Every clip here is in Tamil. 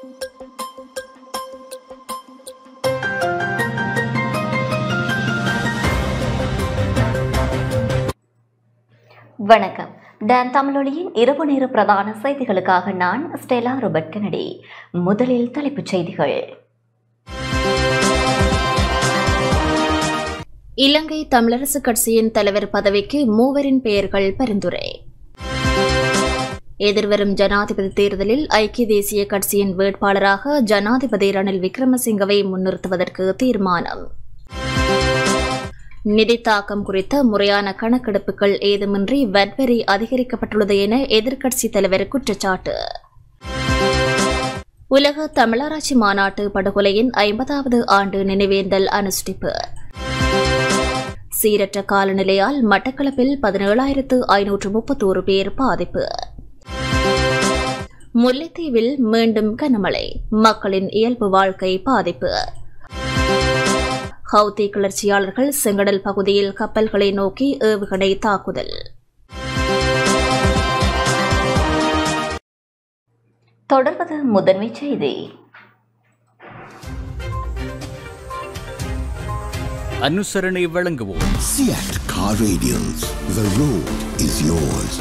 வணக்கம் டான் தமிழொலியின் இரவு நேர பிரதான செய்திகளுக்காக நான் ஸ்டெலா ரோபர்ட் கெனடி முதலில் தலைப்புச் செய்திகள் இலங்கை தமிழரசு கட்சியின் தலைவர் பதவிக்கு மூவரின் பெயர்கள் பரிந்துரை எதிர்வரும் ஜனாதிபதி தேர்தலில் ஐக்கிய தேசிய கட்சியின் வேட்பாளராக ஜனாதிபதி ரணில் விக்ரமசிங்கவை முன்னிறுத்துவதற்கு தீர்மானம் நிதி தாக்கம் குறித்த முறையான கணக்கெடுப்புகள் ஏதுமின்றி வட்வரி அதிகரிக்கப்பட்டுள்ளது என எதிர்க்கட்சித் தலைவர் குற்றச்சாட்டு உலக தமிழராட்சி மாநாட்டு படுகொலையின் ஐம்பதாவது ஆண்டு நினைவேந்தல் அனுஷ்டிப்பு சீரற்ற காலநிலையால் மட்டக்களப்பில் பதினேழாயிரத்து ஐநூற்று முப்பத்தோரு பேர் பாதிப்பு முல்லைத்தீவில் மீண்டும் கனமழை மக்களின் இயல்பு வாழ்க்கை பாதிப்பு ஹவுதி கிளர்ச்சியாளர்கள் செங்கடல் பகுதியில் கப்பல்களை நோக்கி ஏவுகணை தாக்குதல் தொடர்வது முதன்மை செய்தி அனுசரணை வழங்குவோம் Seat Car Radials. The road is yours.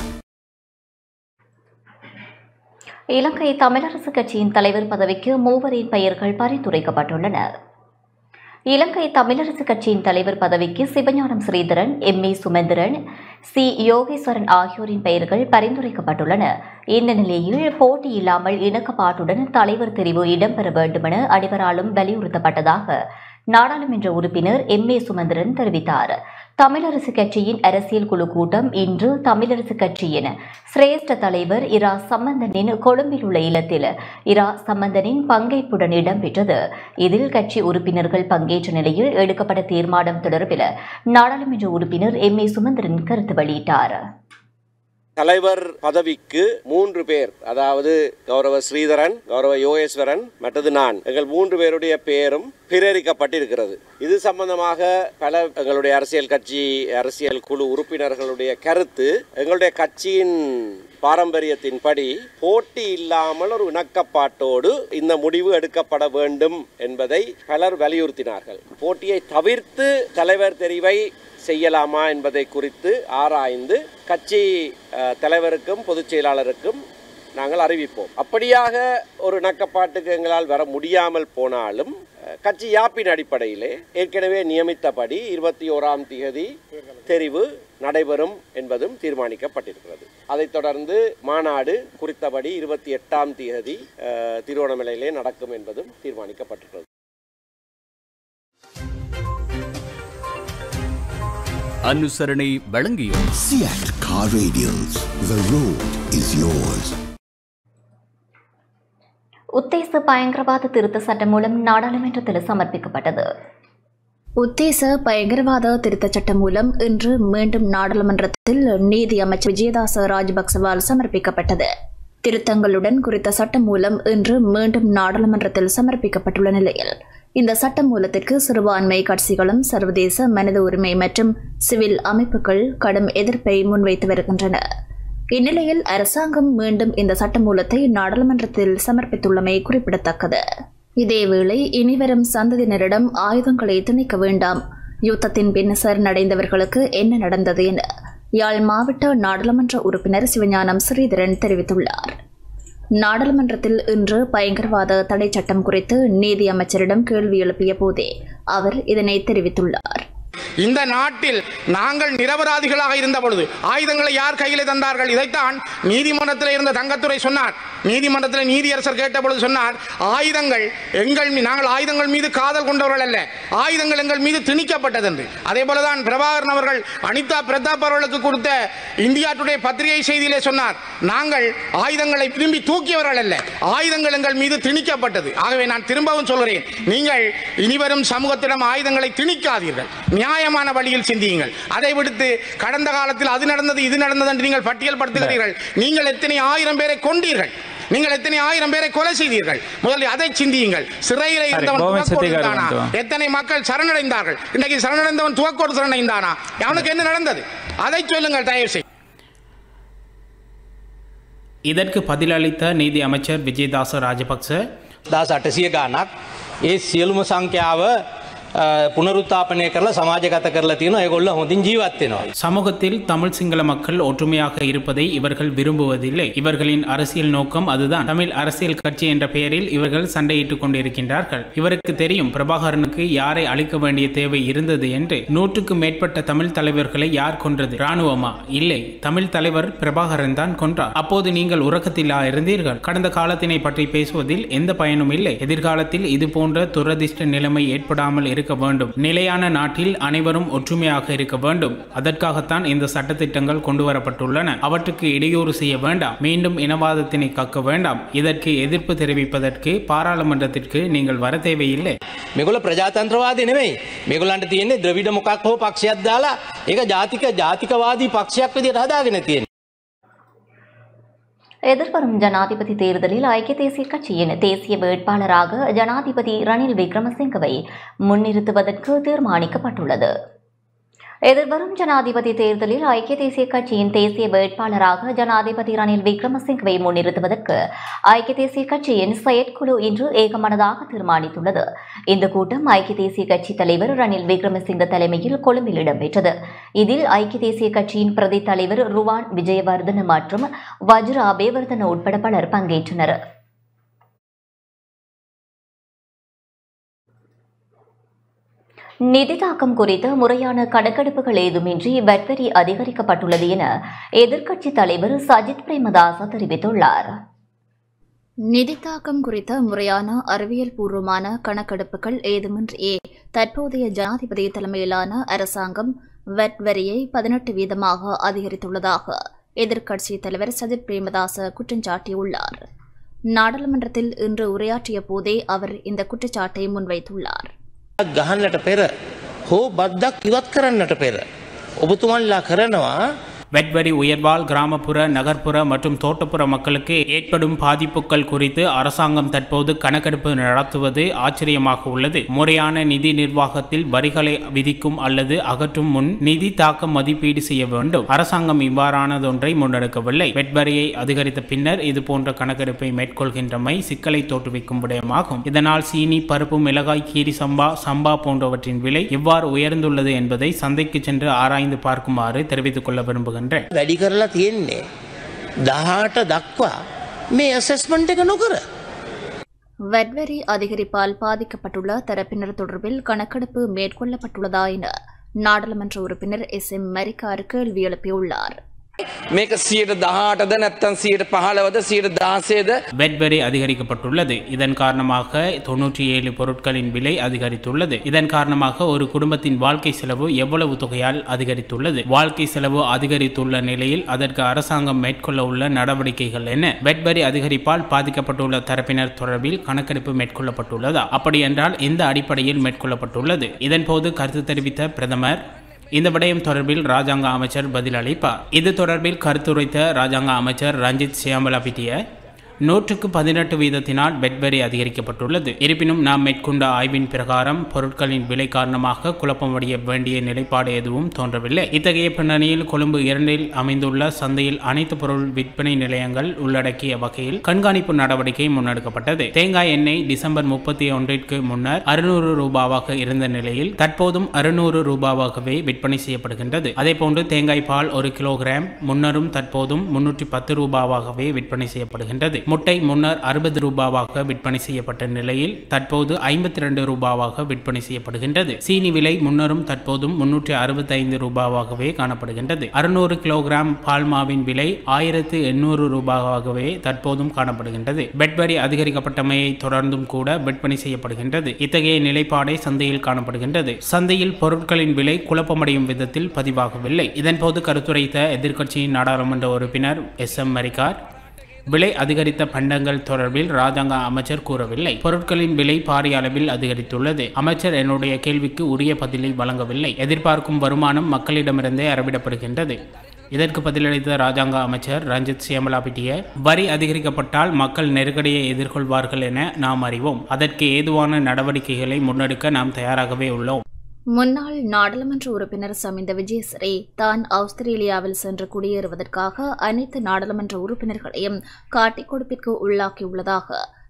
இலங்கை தமிழரசு கட்சியின் தலைவர் பதவிக்கு மூவரின் பெயர்கள் பரிந்துரைக்கப்பட்டுள்ளன இலங்கை தமிழரசு கட்சியின் தலைவர் பதவிக்கு Sivagnanam Sritharan M A Sumanthiran C Yogeswaran ஆகியோரின் பெயர்கள் பரிந்துரைக்கப்பட்டுள்ளன இந்த நிலையில் போட்டி இல்லாமல் இணக்கப்பாட்டுடன் தலைவர் தெரிவு இடம்பெற வேண்டுமென அனைவராலும் வலியுறுத்தப்பட்டதாக நாடாளுமன்ற உறுப்பினர் எம் ஏ சுமந்திரன் தெரிவித்தார் தமிழரசு கட்சியின் அரசியல் குழு கூட்டம் இன்று தமிழரசு கட்சியின் சிரேஷ்ட தலைவர் இரா சம்பந்தனின் கொழும்பில் உள்ள இல்லத்தில் இரா சம்பந்தனின் பங்கேற்புடன் இடம்பெற்றது இதில் கட்சி உறுப்பினர்கள் பங்கேற்ற நிலையில் எடுக்கப்பட்ட தீர்மானம் தொடர்பில் நாடாளுமன்ற உறுப்பினர் எம் ஏ சுமந்திரன் கருத்து வெளியிட்டார் தலைவர் பதவிக்கு மூன்று பேர் அதாவது கௌரவ ஸ்ரீதரன் கௌரவ யோகேஸ்வரன் மற்றது நான் எங்கள் மூன்று பேருடைய பெயரும் பிரேரிக்கப்பட்டிருக்கிறது இது சம்பந்தமாக பல எங்களுடைய அரசியல் கட்சி அரசியல் குழு உறுப்பினர்களுடைய கருத்து எங்களுடைய கட்சியின் பாரம்பரியத்தின்படி போட்டி இல்லாமல் ஒரு இணக்கப்பாட்டோடு இந்த முடிவு எடுக்கப்பட வேண்டும் என்பதை பலர் வலியுறுத்தினார்கள் போட்டியை தவிர்த்து தலைவர் தெரிவை செய்யலாமா என்பதை குறித்து ஆராய்ந்து கட்சி அஹ், தலைவருக்கும் பொதுச் செயலாளருக்கும் நாங்கள் அறிவிப்போம் அப்படியாக ஒரு இணக்கப்பாட்டுக்கு எங்களால் வர முடியாமல் போனாலும் அஹ், கட்சி யாப்பின் அடிப்படையிலே ஏற்கனவே நியமித்தபடி இருபத்தி ஓராம் தேதி தெரிவு நடைபெறும் என்பதும் தீர்மானிக்கப்பட்டிருக்கிறது அதைத் தொடர்ந்து மாநாடு குறித்தபடி இருபத்தி எட்டாம் தேதி அஹ், திருவண்ணாமலையிலே நடக்கும் என்பதும் தீர்மானிக்கப்பட்டிருக்கிறது அனுசரணை வழங்கியோம் Seat Car Radials. The road is yours. உத்தேச பயங்கரவாத திருத்த சட்டம் மூலம் நாடாளுமன்றத்தில் சமர்ப்பிக்கப்பட்டது உத்தேச பயங்கரவாத திருத்தச் சட்டம் மூலம் இன்று மீண்டும் நாடாளுமன்றத்தில் நீதி அமைச்சர் விஜயதாச ராஜபக்சவால் சமர்ப்பிக்கப்பட்டது திருத்தங்களுடன் குறித்த சட்டம் மூலம் இன்று மீண்டும் நாடாளுமன்றத்தில் சமர்ப்பிக்கப்பட்டுள்ள நிலையில் இந்த சட்ட மூலத்திற்கு சிறுபான்மை கட்சிகளும் சர்வதேச மனித உரிமை மற்றும் சிவில் அமைப்புகள் கடும் எதிர்ப்பை முன்வைத்து வருகின்றன இந்நிலையில் அரசாங்கம் மீண்டும் இந்த சட்டமூலத்தை நாடாளுமன்றத்தில் சமர்ப்பித்துள்ளமை குறிப்பிடத்தக்கது இதேவேளை இனிவரும் சந்ததியினரிடம் ஆயுதங்களை திணிக்க வேண்டாம் யுத்தத்தின் பின் சரணடைந்தவர்களுக்கு என்ன நடந்தது என யாழ் மாவட்ட நாடாளுமன்ற உறுப்பினர் சிவஞானம் ஸ்ரீதரன் தெரிவித்துள்ளார் நாடாளுமன்றத்தில் இன்று பயங்கரவாத தடை சட்டம் குறித்து நீதி அமைச்சரிடம் கேள்வி எழுப்பிய போதே அவர் இதனை தெரிவித்துள்ளார் இந்த நாட்டில் நாங்கள் நிரபராதிகளாக இருந்த பொழுது ஆயுதங்களை யார் கையில் தந்தார்கள் இதைத்தான் நீதிமன்றத்தில் இருந்த தங்கத்துறை சொன்னார் நீதிமன்றத்தில் நீதியரசர் கேட்ட பொழுது சொன்னார் ஆயுதங்கள் எங்கள் மீ- நாங்கள் ஆயுதங்கள் மீது காதல் கொண்டவர்கள் அல்ல ஆயுதங்கள் எங்கள் மீது திணிக்கப்பட்டது என்று அதே போலதான் பிரபாகரன் அவர்கள் அனிதா பிரதாப் அவர்களுக்கு கொடுத்த இந்தியா டுடே பத்திரிகை செய்தியிலே சொன்னார் நாங்கள் ஆயுதங்களை விரும்பி தூக்கியவர்கள் அல்ல ஆயுதங்கள் எங்கள் மீது திணிக்கப்பட்டது ஆகவே நான் திரும்பவும் சொல்கிறேன் நீங்கள் இனிவரும் சமூகத்திடம் ஆயுதங்களை திணிக்காதீர்கள் நியாயமான வழியில் சிந்தியுங்கள் அதை விடுத்து கடந்த காலத்தில் அது நடந்தது இது நடந்தது என்று நீங்கள் பட்டியல்படுத்துகிறீர்கள் நீங்கள் எத்தனை ஆயிரம் பேரை கொண்டீர்கள் நீங்கள் எத்தனை ஆயிரம் பேரை கொலை செய்தீர்கள் முதலில் அதை சிந்தியுங்கள் சிறையில் இருந்தவன் கோவிந்த் துவக்கோடு செட்டிகார் இருந்தானா? வந்து. எத்தனை மக்கள் சரணடைந்தார்கள் இன்றைக்கு சரணடைந்தவன் துவக்கோடு சரணடைந்தானா அவனுக்கு என்ன நடந்தது அதை சொல்லுங்கள் தயவு செய்து இதற்கு பதிலளித்த நீதி அமைச்சர் விஜயதாச ராஜபக்ச දහස් අටසිය ගානක් ඒ සියලුම සංඛ්‍යාව අ, පුනරුත්ථාපනය කරලා සමාජගත කරලා තියෙනවා ඒගොල්ල හොඳින් ජීවත් වෙනවා. சமூகத்தில் தமிழ் சிங்கள மக்கள் ஒற்றுமையாக இருப்பதை இவர்கள் விரும்புவதில்லை இவர்களின் அரசியல் நோக்கம் அதுதான் தமிழ் அரசியல் கட்சி என்ற பெயரில் இவர்கள் சண்டையிட்டுக் கொண்டிருக்கின்றார்கள் இவருக்கு தெரியும் பிரபாகரனுக்கு யாரை அழிக்க வேண்டிய தேவை இருந்தது என்று நூற்றுக்கு மேற்பட்ட தமிழ் தலைவர்களை யார் கொன்றது ராணுவமா இல்லை தமிழ் தலைவர் பிரபாகரன் தான் கொன்றார் அப்போது நீங்கள் உறக்கத்திலா இருந்தீர்கள் கடந்த காலத்தினை பற்றி பேசுவதில் எந்த பயனும் இல்லை எதிர்காலத்தில் இது போன்ற துரதிர்ஷ்ட நிலைமை ஏற்படாமல் இருக்க வேண்டும் நிலையான நாட்டில் அனைவரும் ஒற்றுமையாக இருக்க வேண்டும் அதற்காகத்தான் இந்த சட்டத்திட்டங்கள் கொண்டு வரப்பட்டுள்ளன அவற்றுக்கு இடையூறு செய்ய வேண்டாம் மீண்டும் இனவாதத்தினை கக்க வேண்டாம் இதற்கு எதிர்ப்பு தெரிவிப்பதற்கு பாராளுமன்றத்திற்கு நீங்கள் வர தேவையில்லை මෙගොල ප්‍රජාතන්ත්‍රවාදී නෙමෙයි මේගොල්ලන්ට තියෙන්නේ ද්‍රවිඩ මොකක් හෝ පක්ෂයක් දාලා ඒක ජාතික ජාතිකවාදී පක්ෂයක් විදිහට හදාගෙන තියෙන්නේ. எதிர்வரும் ஜனாதிபதி தேர்தலில் ஐக்கிய தேசிய கட்சியின் தேசிய வேட்பாளராக ஜனாதிபதி ரணில் விக்ரமசிங்கவை முன்னிறுத்துவதற்கு தீர்மானிக்கப்பட்டுள்ளது எதிர்வரும் ஜனாதிபதி தேர்தலில் ஐக்கிய தேசிய கட்சியின் தேசிய வேட்பாளராக ஜனாதிபதி ரணில் விக்ரமசிங்கவை முன்னிறுத்துவதற்கு ஐக்கிய தேசிய கட்சியின் செயற்குழு இன்று ஏகமனதாக தீர்மானித்துள்ளது இந்த கூட்டம் ஐக்கிய தேசிய கட்சி தலைவர் ரணில் விக்ரமசிங்க தலைமையில் கொழும்பில் இடம்பெற்றது இதில் ஐக்கிய தேசிய கட்சியின் பிரதி தலைவர் ருவான் விஜயவர்தன மற்றும் வஜ்ர அபேவர்தன உட்பட பலர் பங்கேற்றனர் நிதி தாக்கம் குறித்த முறையான கணக்கெடுப்புகள் ஏதுமின்றி வட்வரி அதிகரிக்கப்பட்டுள்ளது என எதிர்க்கட்சித் தலைவர் சஜித் பிரேமதாச தெரிவித்துள்ளார் நிதி தாக்கம் குறித்த முறையான அறிவியல் பூர்வமான கணக்கெடுப்புகள் ஏதுமின்றி தற்போதைய ஜனாதிபதி தலைமையிலான அரசாங்கம் வெட் வரியை பதினெட்டு வீதமாக அதிகரித்துள்ளதாக எதிர்க்கட்சி தலைவர் சஜித் பிரேமதாச குற்றம் சாட்டியுள்ளார் நாடாளுமன்றத்தில் இன்று உரையாற்றிய போதே அவர் இந்த குற்றச்சாட்டை முன்வைத்துள்ளார் ගහන්නට පෙර හෝ බද්දක් ඉවත් කරන්නට පෙර. ඔබතුමන්ලා කරනවා வெட்வரி உயர்வால் கிராமப்புற நகர்ப்புற மற்றும் தோட்டப்புற மக்களுக்கு ஏற்படும் பாதிப்புகள் குறித்து அரசாங்கம் தற்போது கணக்கெடுப்பு நடத்துவது ஆச்சரியமாக உள்ளது முறையான நிதி நிர்வாகத்தில் வரிகளை விதிக்கும் அல்லது அகற்றும் முன் நிதி தாக்கம் மதிப்பீடு செய்ய வேண்டும் அரசாங்கம் இவ்வாறானதொன்றை முன்னெடுக்கவில்லை வெட்வரியை அதிகரித்த பின்னர் இது போன்ற கணக்கெடுப்பை மேற்கொள்கின்றமை சிக்கலை தோற்றுவிக்கும் விடயமாகும் இதனால் சீனி பருப்பு மிளகாய் கீரி சம்பா சம்பா போன்றவற்றின் விலை எவ்வாறு உயர்ந்துள்ளது என்பதை சந்தைக்கு சென்று ஆராய்ந்து பார்க்குமாறு தெரிவித்துக் கொள்ள விரும்புகின்றேன் වැඩි කරලා තියෙන්නේ. දහට දක්වා මේ ඇසෙස්මන්ට් එක නොකර. வட்வரி அதிகரிப்பால் பாதிக்கப்பட்டுள்ள தரப்பினர் தொடர்பில் கணக்கெடுப்பு மேற்கொள்ளப்பட்டுள்ளதா என நாடாளுமன்ற உறுப்பினர் எஸ் எம் மரிக்கார் கேள்வி எழுப்பியுள்ளார் මේක සියට දහටද නැත්තන් සියට පහලවද සියට දාසේද வெட்வரி அதிகரிக்கப்பட்டுள்ளது இதன் காரணமாக தொன்னூற்றி ஏழு பொருட்களின் விலை அதிகரித்துள்ளது இதன் காரணமாக ஒரு குடும்பத்தின் வாழ்க்கை செலவு எவ்வளவு தொகையால் அதிகரித்துள்ளது வாழ்க்கை செலவு அதிகரித்துள்ள நிலையில் அதற்கு அரசாங்கம் மேற்கொள்ள உள்ள நடவடிக்கைகள் என்ன வெட்வரி அதிகரிப்பால் பாதிக்கப்பட்டுள்ள தரப்பினர் தொடர்பில் கணக்கெடுப்பு மேற்கொள்ளப்பட்டுள்ளதா அப்படி என்றால் எந்த அடிப்படையில் மேற்கொள்ளப்பட்டுள்ளது இதன்போது கருத்து தெரிவித்த பிரதமர் இந்த விடயம் தொடர்பில் ராஜாங்க அமைச்சர் பதில் அளிப்பார் இது தொடர்பில் கருத்துரைத்த ராஜாங்க அமைச்சர் ரஞ்சித் சியாம்பலாபிட்டிய நூற்றுக்கு பதினெட்டு வீதத்தினால் பெட்வரி அதிகரிக்கப்பட்டுள்ளது இருப்பினும் நாம் மேற்கொண்ட ஆய்வின் பிரகாரம் பொருட்களின் விலை காரணமாக குழப்பமடைய வேண்டிய நிலைப்பாடு எதுவும் தோன்றவில்லை இத்தகைய பின்னணியில் கொழும்பு இரண்டில் அமைந்துள்ள சந்தையில் அனைத்து பொருள் விற்பனை நிலையங்கள் உள்ளடக்கிய வகையில் கண்காணிப்பு நடவடிக்கை முன்னெடுக்கப்பட்டது தேங்காய் எண்ணெய் டிசம்பர் முப்பத்தி ஒன்றிற்கு முன்னர் அறுநூறு ரூபாவாக இருந்த நிலையில் தற்போதும் அறுநூறு ரூபாவாகவே விற்பனை செய்யப்படுகின்றது அதேபோன்று தேங்காய் பால் ஒரு கிலோகிராம் முன்னரும் தற்போதும் முன்னூற்றி பத்து ரூபாவாகவே விற்பனை செய்யப்படுகின்றது முட்டை முன்னர் அறுபது ரூபாவாக விற்பனை செய்யப்பட்ட நிலையில் தற்போது ஐம்பத்தி ரெண்டு ரூபாவாக விற்பனை செய்யப்படுகின்றது சீனி விலை முன்னரும் தற்போதும் முன்னூற்றி அறுபத்தைந்து ரூபாவாகவே காணப்படுகின்றது அறுநூறு கிலோகிராம் பால்மாவின் விலை ஆயிரத்து எண்ணூறு ரூபாவாகவே தற்போதும் காணப்படுகின்றது பெட்வரி அதிகரிக்கப்பட்டமையை தொடர்ந்தும் கூட விற்பனை செய்யப்படுகின்றது இத்தகைய நிலைப்பாடே சந்தையில் காணப்படுகின்றது சந்தையில் பொருட்களின் விலை குழப்பமடையும் விதத்தில் பதிவாகவில்லை இதன்போது கருத்துரைத்த எதிர்க்கட்சியின் நாடாளுமன்ற உறுப்பினர் எஸ் எம் மரிகார் விலை அதிகரித்த பண்டங்கள் தொடர்பில் ராஜாங்க அமைச்சர் கூறவில்லை பொருட்களின் விலை பாரிய அளவில் அதிகரித்துள்ளது அமைச்சர் என்னுடைய கேள்விக்கு உரிய பதிலை வழங்கவில்லை எதிர்பார்க்கும் வருமானம் மக்களிடமிருந்தே அறவிடப்படுகின்றது இதற்கு பதிலளித்த ராஜாங்க அமைச்சர் ரஞ்சித் சியமலாபிட்டிய வரி அதிகரிக்கப்பட்டால் மக்கள் நெருக்கடியை எதிர்கொள்வார்கள் என நாம் அறிவோம் அதற்கு ஏதுவான நடவடிக்கைகளை முன்னெடுக்க நாம் தயாராகவே உள்ளோம் முன்னாள் நாடாளுமன்ற உறுப்பினர் சமிந்த விஜயசிறி தான் ஆஸ்திரேலியாவில் சென்று குடியேறுவதற்காக அனைத்து நாடாளுமன்ற உறுப்பினர்களையும் காட்டிக் கொடுப்பிற்கு உள்ளாக்கியுள்ளதாக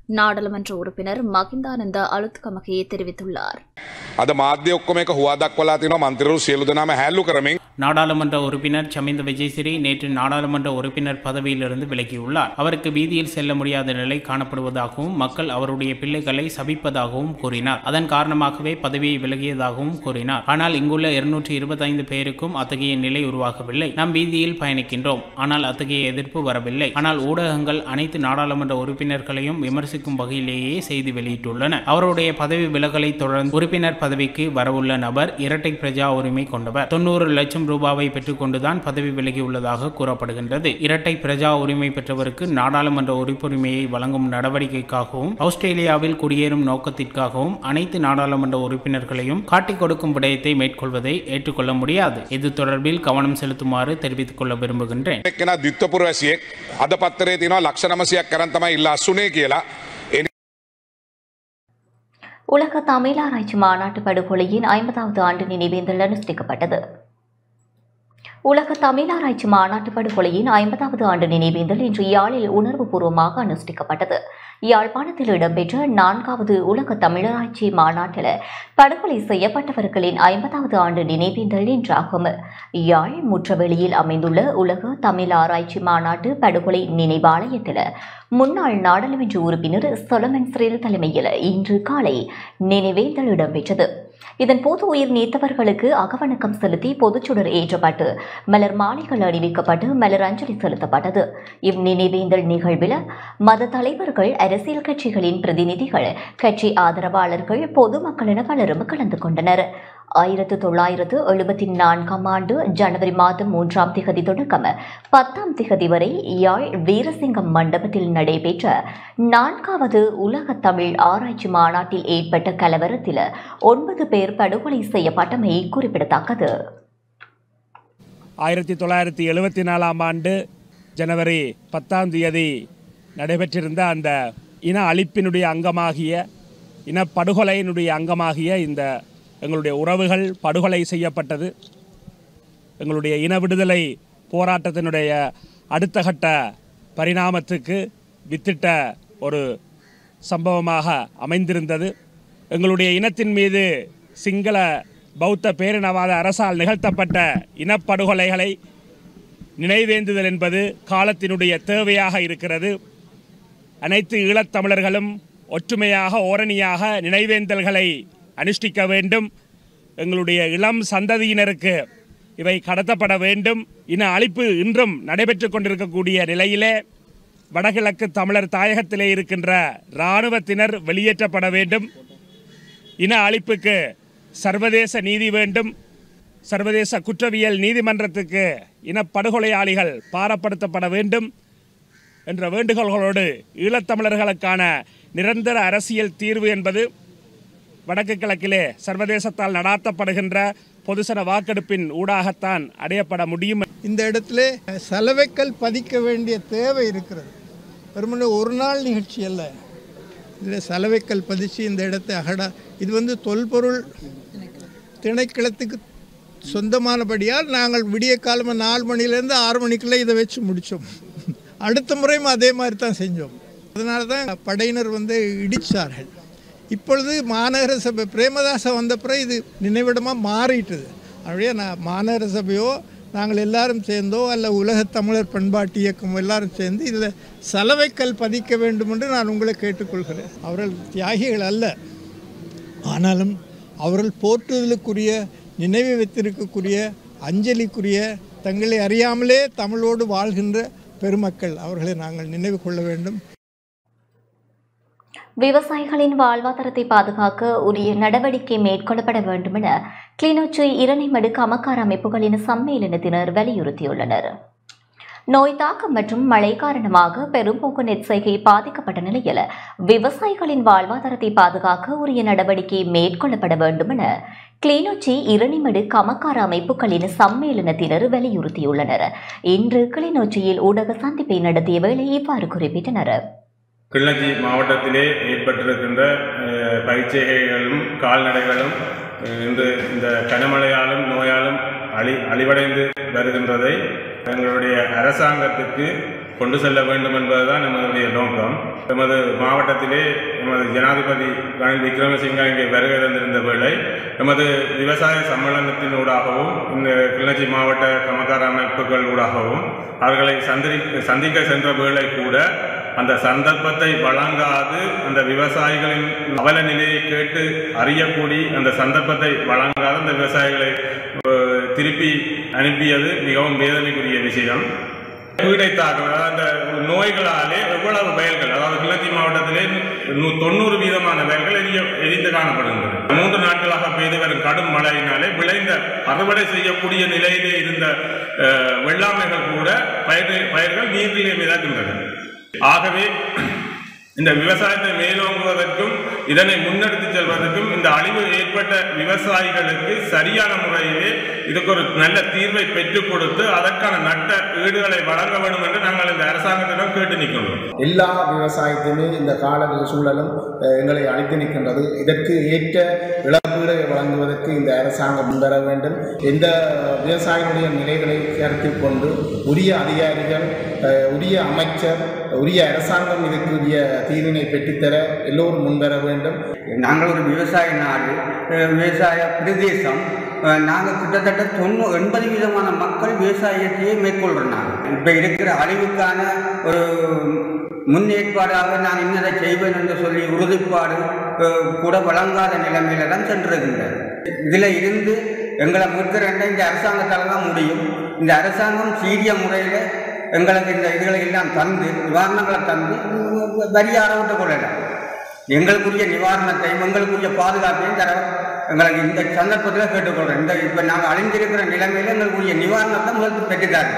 நாடாளுமன்ற உறுப்பினர் மகிந்தானந்த அலுத்கமகையை தெரிவித்துள்ளார் අද මාධ්‍ය ඔක්කොම එක හුවා දක්වලා තිනවා මන්ත්‍රරු සියලු දෙනාම හැල්ලු කරමින් நாடாளுமன்ற உறுப்பினர் சமிந்த விஜயசிறி நேற்று நாடாளுமன்ற உறுப்பினர் பதவியிலிருந்து விலகியுள்ளார் அவருக்கு வீதியில் செல்ல முடியாத நிலை காணப்படுவதாகவும் மக்கள் அவருடைய பிள்ளைகளை சபிப்பதாகவும் கூறினார் அதன் காரணமாகவே பதவியை விலகியதாகவும் கூறினார் ஆனால் இங்குள்ள இருநூற்றி இருபத்தைந்து பேருக்கும் அத்தகைய நிலை உருவாகவில்லை நாம் வீதியில் பயணிக்கின்றோம் ஆனால் அத்தகைய எதிர்ப்பு வரவில்லை ஆனால் ஊடகங்கள் அனைத்து நாடாளுமன்ற உறுப்பினர்களையும் விமர்சிக்கும் வகையிலேயே செய்தி வெளியிட்டுள்ளன அவருடைய பதவி விலகலை தொடர்ந்து உறுப்பினர் பதவிக்கு வரவுள்ள நபர் இரட்டை பிரஜா உரிமை கொண்டவர் தொண்ணூறு லட்சம் ரூபாவை பெற்றுக்கொண்டுதான் பதவி விலகியுள்ளதாக கூறப்படுகின்றது இரட்டை பிரஜா உரிமை பெற்றவருக்கு நாடாளுமன்ற உறுப்புரிமையை வழங்கும் நடவடிக்கைக்காகவும் ஆஸ்திரேலியாவில் குடியேறும் நோக்கத்திற்காகவும் அனைத்து நாடாளுமன்ற உறுப்பினர்களையும் காட்டிக் கொடுக்கும் விடயத்தை மேற்கொள்வதை ஏற்றுக்கொள்ள முடியாது இது தொடர்பில் கவனம் செலுத்துமாறு தெரிவித்துக் கொள்ள விரும்புகின்றேன் එක්කෙන දිත්වපුරවැසියෙක් අද පත්තරේ තියෙනවා ලක්ෂණමසයක් කරන් තමයි ඉල්ලා අස්සුනේ කියලා එනි உலக தமிழ் ஆராய்ச்சி மாநாட்டு படுகொலையின் ஐம்பதாவது ஆண்டு நினைவேந்தல் அனுஷ்டிக்கப்பட்டது உலக தமிழ் ஆராய்ச்சி மாநாட்டு படுகொலையின் ஐம்பதாவது ஆண்டு நினைவேந்தல் இன்று யாழில் உணர்வுபூர்வமாக அனுஷ்டிக்கப்பட்டது யாழ்ப்பாணத்தில் இடம்பெற்ற நான்காவது உலக தமிழராட்சி மாநாட்டில் படுகொலை செய்யப்பட்டவர்களின் ஐம்பதாவது ஆண்டு நினைவேந்தல் இன்றாகும் யாழ் முற்றவெளியில் அமைந்துள்ள உலக தமிழ் ஆராய்ச்சி மாநாட்டு படுகொலை நினைவாலயத்தில் முன்னாள் நாடாளுமன்ற உறுப்பினர் சொலமன் ஸ்ரீல் தலைமையில் இன்று காலை நினைவேந்தல் இடம்பெற்றது இதன்போது உயிர் நீத்தவர்களுக்கு அகவணக்கம் செலுத்தி பொதுச்சுடர் ஏற்றப்பட்டு மலர் மாலைகள் அணிவிக்கப்பட்டு மலர் அஞ்சலி செலுத்தப்பட்டது இந்நினைவேந்தல் நிகழ்வில் மத தலைவர்கள் அரசியல் கட்சிகளின் பிரதிநிதிகள் கட்சி ஆதரவாளர்கள் பொதுமக்கள் என பலரும் கலந்து கொண்டனர் ஆயிரத்து தொள்ளாயிரத்து எழுபத்தி நான்காம் ஆண்டு ஜனவரி மாதம் மூன்றாம் திகதி தொடக்கம் பத்தாம் திகதி வரை யாழ் வீரசிங்கம் மண்டபத்தில் நடைபெற்ற நான்காவது உலக தமிழ் ஆராய்ச்சி மாநாட்டில் ஏற்பட்ட கலவரத்தில் ஒன்பது பேர் படுகொலை செய்யப்பட்டமை குறிப்பிடத்தக்கது ஆயிரத்தி தொள்ளாயிரத்தி எழுபத்தி நாலாம் ஆண்டு ஜனவரி பத்தாம் தேதி நடைபெற்றிருந்த அந்த இன அழிப்பினுடைய அங்கமாகிய இனப்படுகொலையினுடைய அங்கமாகிய இந்த எங்களுடைய உறவுகள் படுகொலை செய்யப்பட்டது எங்களுடைய இன விடுதலை போராட்டத்தினுடைய அடுத்த கட்ட பரிணாமத்துக்கு வித்திட்ட ஒரு சம்பவமாக அமைந்திருந்தது எங்களுடைய இனத்தின் மீது சிங்கள பௌத்த பேரினவாத அரசால் நிகழ்த்தப்பட்ட இனப்படுகொலைகளை நினைவேந்துதல் என்பது காலத்தினுடைய தேவையாக இருக்கிறது அனைத்து ஈழத்தமிழர்களும் ஒற்றுமையாக ஓரணியாக நினைவேந்தல்களை அனுஷ்டிக்க வேண்டும் எங்களுடைய இளம் சந்ததியினருக்கு இவை கடத்தப்பட வேண்டும் இன அழிப்பு இன்றும் நடைபெற்று கொண்டிருக்கக்கூடிய நிலையிலே வடகிழக்கு தமிழர் தாயகத்திலே இருக்கின்ற இராணுவத்தினர் வெளியேற்றப்பட வேண்டும் இன அழிப்புக்கு சர்வதேச நீதி வேண்டும் சர்வதேச குற்றவியல் நீதிமன்றத்துக்கு இனப்படுகொலையாளிகள் பாரப்படுத்தப்பட வேண்டும் என்ற வேண்டுகோள்களோடு ஈழத்தமிழர்களுக்கான நிரந்தர அரசியல் தீர்வு என்பது வடக்கு கிழக்கிலே சர்வதேசத்தால் நடாத்தப்படுகின்ற பொதுசன வாக்கெடுப்பின் ஊடாகத்தான் அடையப்பட முடியும் இந்த இடத்துல சலவைக்கல் பதிக்க வேண்டிய தேவை இருக்கிறது வெறுமனே ஒரு நாள் நிகழ்ச்சி அல்ல இதில் சலவைக்கல் பதிச்சு இந்த இடத்தை அகடா இது வந்து தொல்பொருள் திணைக்களத்துக்கு சொந்தமானபடியால் நாங்கள் விடிய காலமாக நாலு மணிலேருந்து ஆறு மணிக்குள்ளே இதை வச்சு முடித்தோம் அடுத்த முறையும் அதே மாதிரி தான் செஞ்சோம் அதனால தான் படையினர் வந்து இடித்தார்கள் இப்பொழுது மாநகர சபை பிரேமதாச வந்த பிறகு இது நினைவிடமாக மாறிட்டுது அப்படியே நான் மாநகர சபையோ நாங்கள் எல்லாரும் சேர்ந்தோ அல்ல உலகத் தமிழர் பண்பாட்டு இயக்கம் எல்லாரும் சேர்ந்து இதில் சலவைக்கல் பதிக்க வேண்டும் என்று நான் உங்களை கேட்டுக்கொள்கிறேன் அவர்கள் தியாகிகள் அல்ல ஆனாலும் அவர்கள் போற்றுதலுக்குரிய நினைவு வைத்திருக்கக்கூடிய அஞ்சலிக்குரிய தங்களை அறியாமலே தமிழோடு வாழ்கின்ற பெருமக்கள் அவர்களை நாங்கள் நினைவு கொள்ள வேண்டும் விவசாயிகளின் வாழ்வாதாரத்தை பாதுகாக்க உரிய நடவடிக்கை மேற்கொள்ளப்பட வேண்டும் என கிளிநொச்சி இரணைமடு கமக்கார அமைப்புகளின் சம்மேளனத்தினர் வலியுறுத்தியுள்ளனர் நோய் தாக்கம் மற்றும் மழை காரணமாக பெரும்போக்கு நெற்செய்கை பாதிக்கப்பட்ட நிலையில் விவசாயிகளின் வாழ்வாதாரத்தை பாதுகாக்க உரிய நடவடிக்கை மேற்கொள்ளப்பட வேண்டும் என கிளிநொச்சி இரணிமடு கமக்கார அமைப்புகளின் சம்மேளனத்தினர் வலியுறுத்தியுள்ளனர் இன்று கிளிநொச்சியில் ஊடக சந்திப்பை நடத்திய வேளை இவ்வாறு குறிப்பிட்டனர் கிளிநொச்சி மாவட்டத்திலே ஏற்பட்டிருக்கின்ற அஹ், பயிற்சிகைகளும் கால்நடைகளும் அஹ், இன்று இந்த கனமழையாலும் நோயாலும் அழி அழிவடைந்து வருகின்றதை எங்களுடைய அரசாங்கத்துக்கு கொண்டு செல்ல வேண்டும் என்பதுதான் எமதுடைய நோக்கம் எமது மாவட்டத்திலே எமது ஜனாதிபதி ரணில் விக்ரமசிங்க இங்கே வருகை தந்திருந்த வேளை எமது விவசாய சம்மேளனத்தினூடாகவும் இந்த கிளிநொச்சி மாவட்ட கமக்கார அமைப்புகள் ஊடாகவும் அவர்களை சந்திரி சந்திக்க சென்ற வேளை கூட அந்த சந்தர்ப்பத்தை வழங்காது அந்த விவசாயிகளின் அவல நிலையை கேட்டு அறியக்கூடி அந்த சந்தர்ப்பத்தை வழங்காத அந்த விவசாயிகளை அஹ், திருப்பி அனுப்பியது மிகவும் வேதனைக்குரிய விஷயம் வீடை தாக்கம் அதாவது அந்த நோய்களாலே எவ்வளவு வயல்கள் அதாவது கிளர்ச்சி மாவட்டத்திலே நூ- தொண்ணூறு வீதமான வயல்கள் எரிய எரிந்து காணப்படுகின்றன மூன்று நாட்களாக பெய்து வரும் கடும் மழையினாலே விளைந்த அறுவடை செய்யக்கூடிய நிலையிலே இருந்த அஹ், வெள்ளாமைகள் கூட பயிர் பயிர்கள் நீரிலே மிதக்கின்றன ஆகவே இந்த விவசாயத்தை மேலோங்குவதற்கும் இதனை முன்னெடுத்து செல்வதற்கும் இந்த அழிவு ஏற்பட்ட விவசாயிகளுக்கு சரியான முறையிலே இதுக்கு ஒரு நல்ல தீர்வை பெற்றுக் கொடுத்து அதற்கான நட்ட ஈடுகளை வழங்க வேண்டும் என்று நாங்கள் இந்த அரசாங்கத்திடம் கேட்டு நிற்கின்றோம் எல்லா விவசாயத்தையுமே இந்த கால சூழலும் அஹ், எங்களை அழைத்து நிற்கின்றது இதற்கு ஏற்ற இழப்பீடு வழங்குவதற்கு இந்த அரசாங்கம் முன்வர வேண்டும் எந்த விவசாயிகளுடைய நிலைகளை கருத்தில் கொண்டு உரிய அதிகாரிகள் அஹ், உரிய அமைச்சர் உரிய அரசாங்கம் இதற்குரிய தீர்வினை பெற்றுத்தர எல்லோரும் முன்வர வேண்டும் நாங்கள் ஒரு விவசாய நாடு அஹ் விவசாய பிரதேசம் அஹ் நாங்கள் கிட்டத்தட்ட தொண்ணூ எண்பது விதமான மக்கள் விவசாயத்தையே மேற்கொள்கிறோம் நாங்கள் இப்போ இருக்கிற அழிவுக்கான ஒரு முன்னேற்பாடாக நான் இன்னதை செய்வேன் என்று சொல்லி உறுதிப்பாடு அஹ் கூட வழங்காத நிலைமையில தான் சென்றிருக்கின்றது இதில் இருந்து எங்களை மீட்கிற இந்த அரசாங்கத்தால் தான் முடியும் இந்த அரசாங்கம் சீரிய முறையில் எங்களுக்கு இந்த இதுகளை எல்லாம் தந்து நிவாரணங்களை தந்து வரியாக விட்டு கொள்ளலாம் எங்களுக்குரிய நிவாரணத்தையும் எங்களுக்குரிய பாதுகாப்பையும் தர எங்களுக்கு இந்த சந்தர்ப்பத்தில் கேட்டுக்கொள்கிறோம் இந்த இப்போ நாங்கள் அழிந்திருக்கிற நிலைமையில் எங்களுக்குரிய நிவாரணத்தை முதல் பெற்றுத்தாரு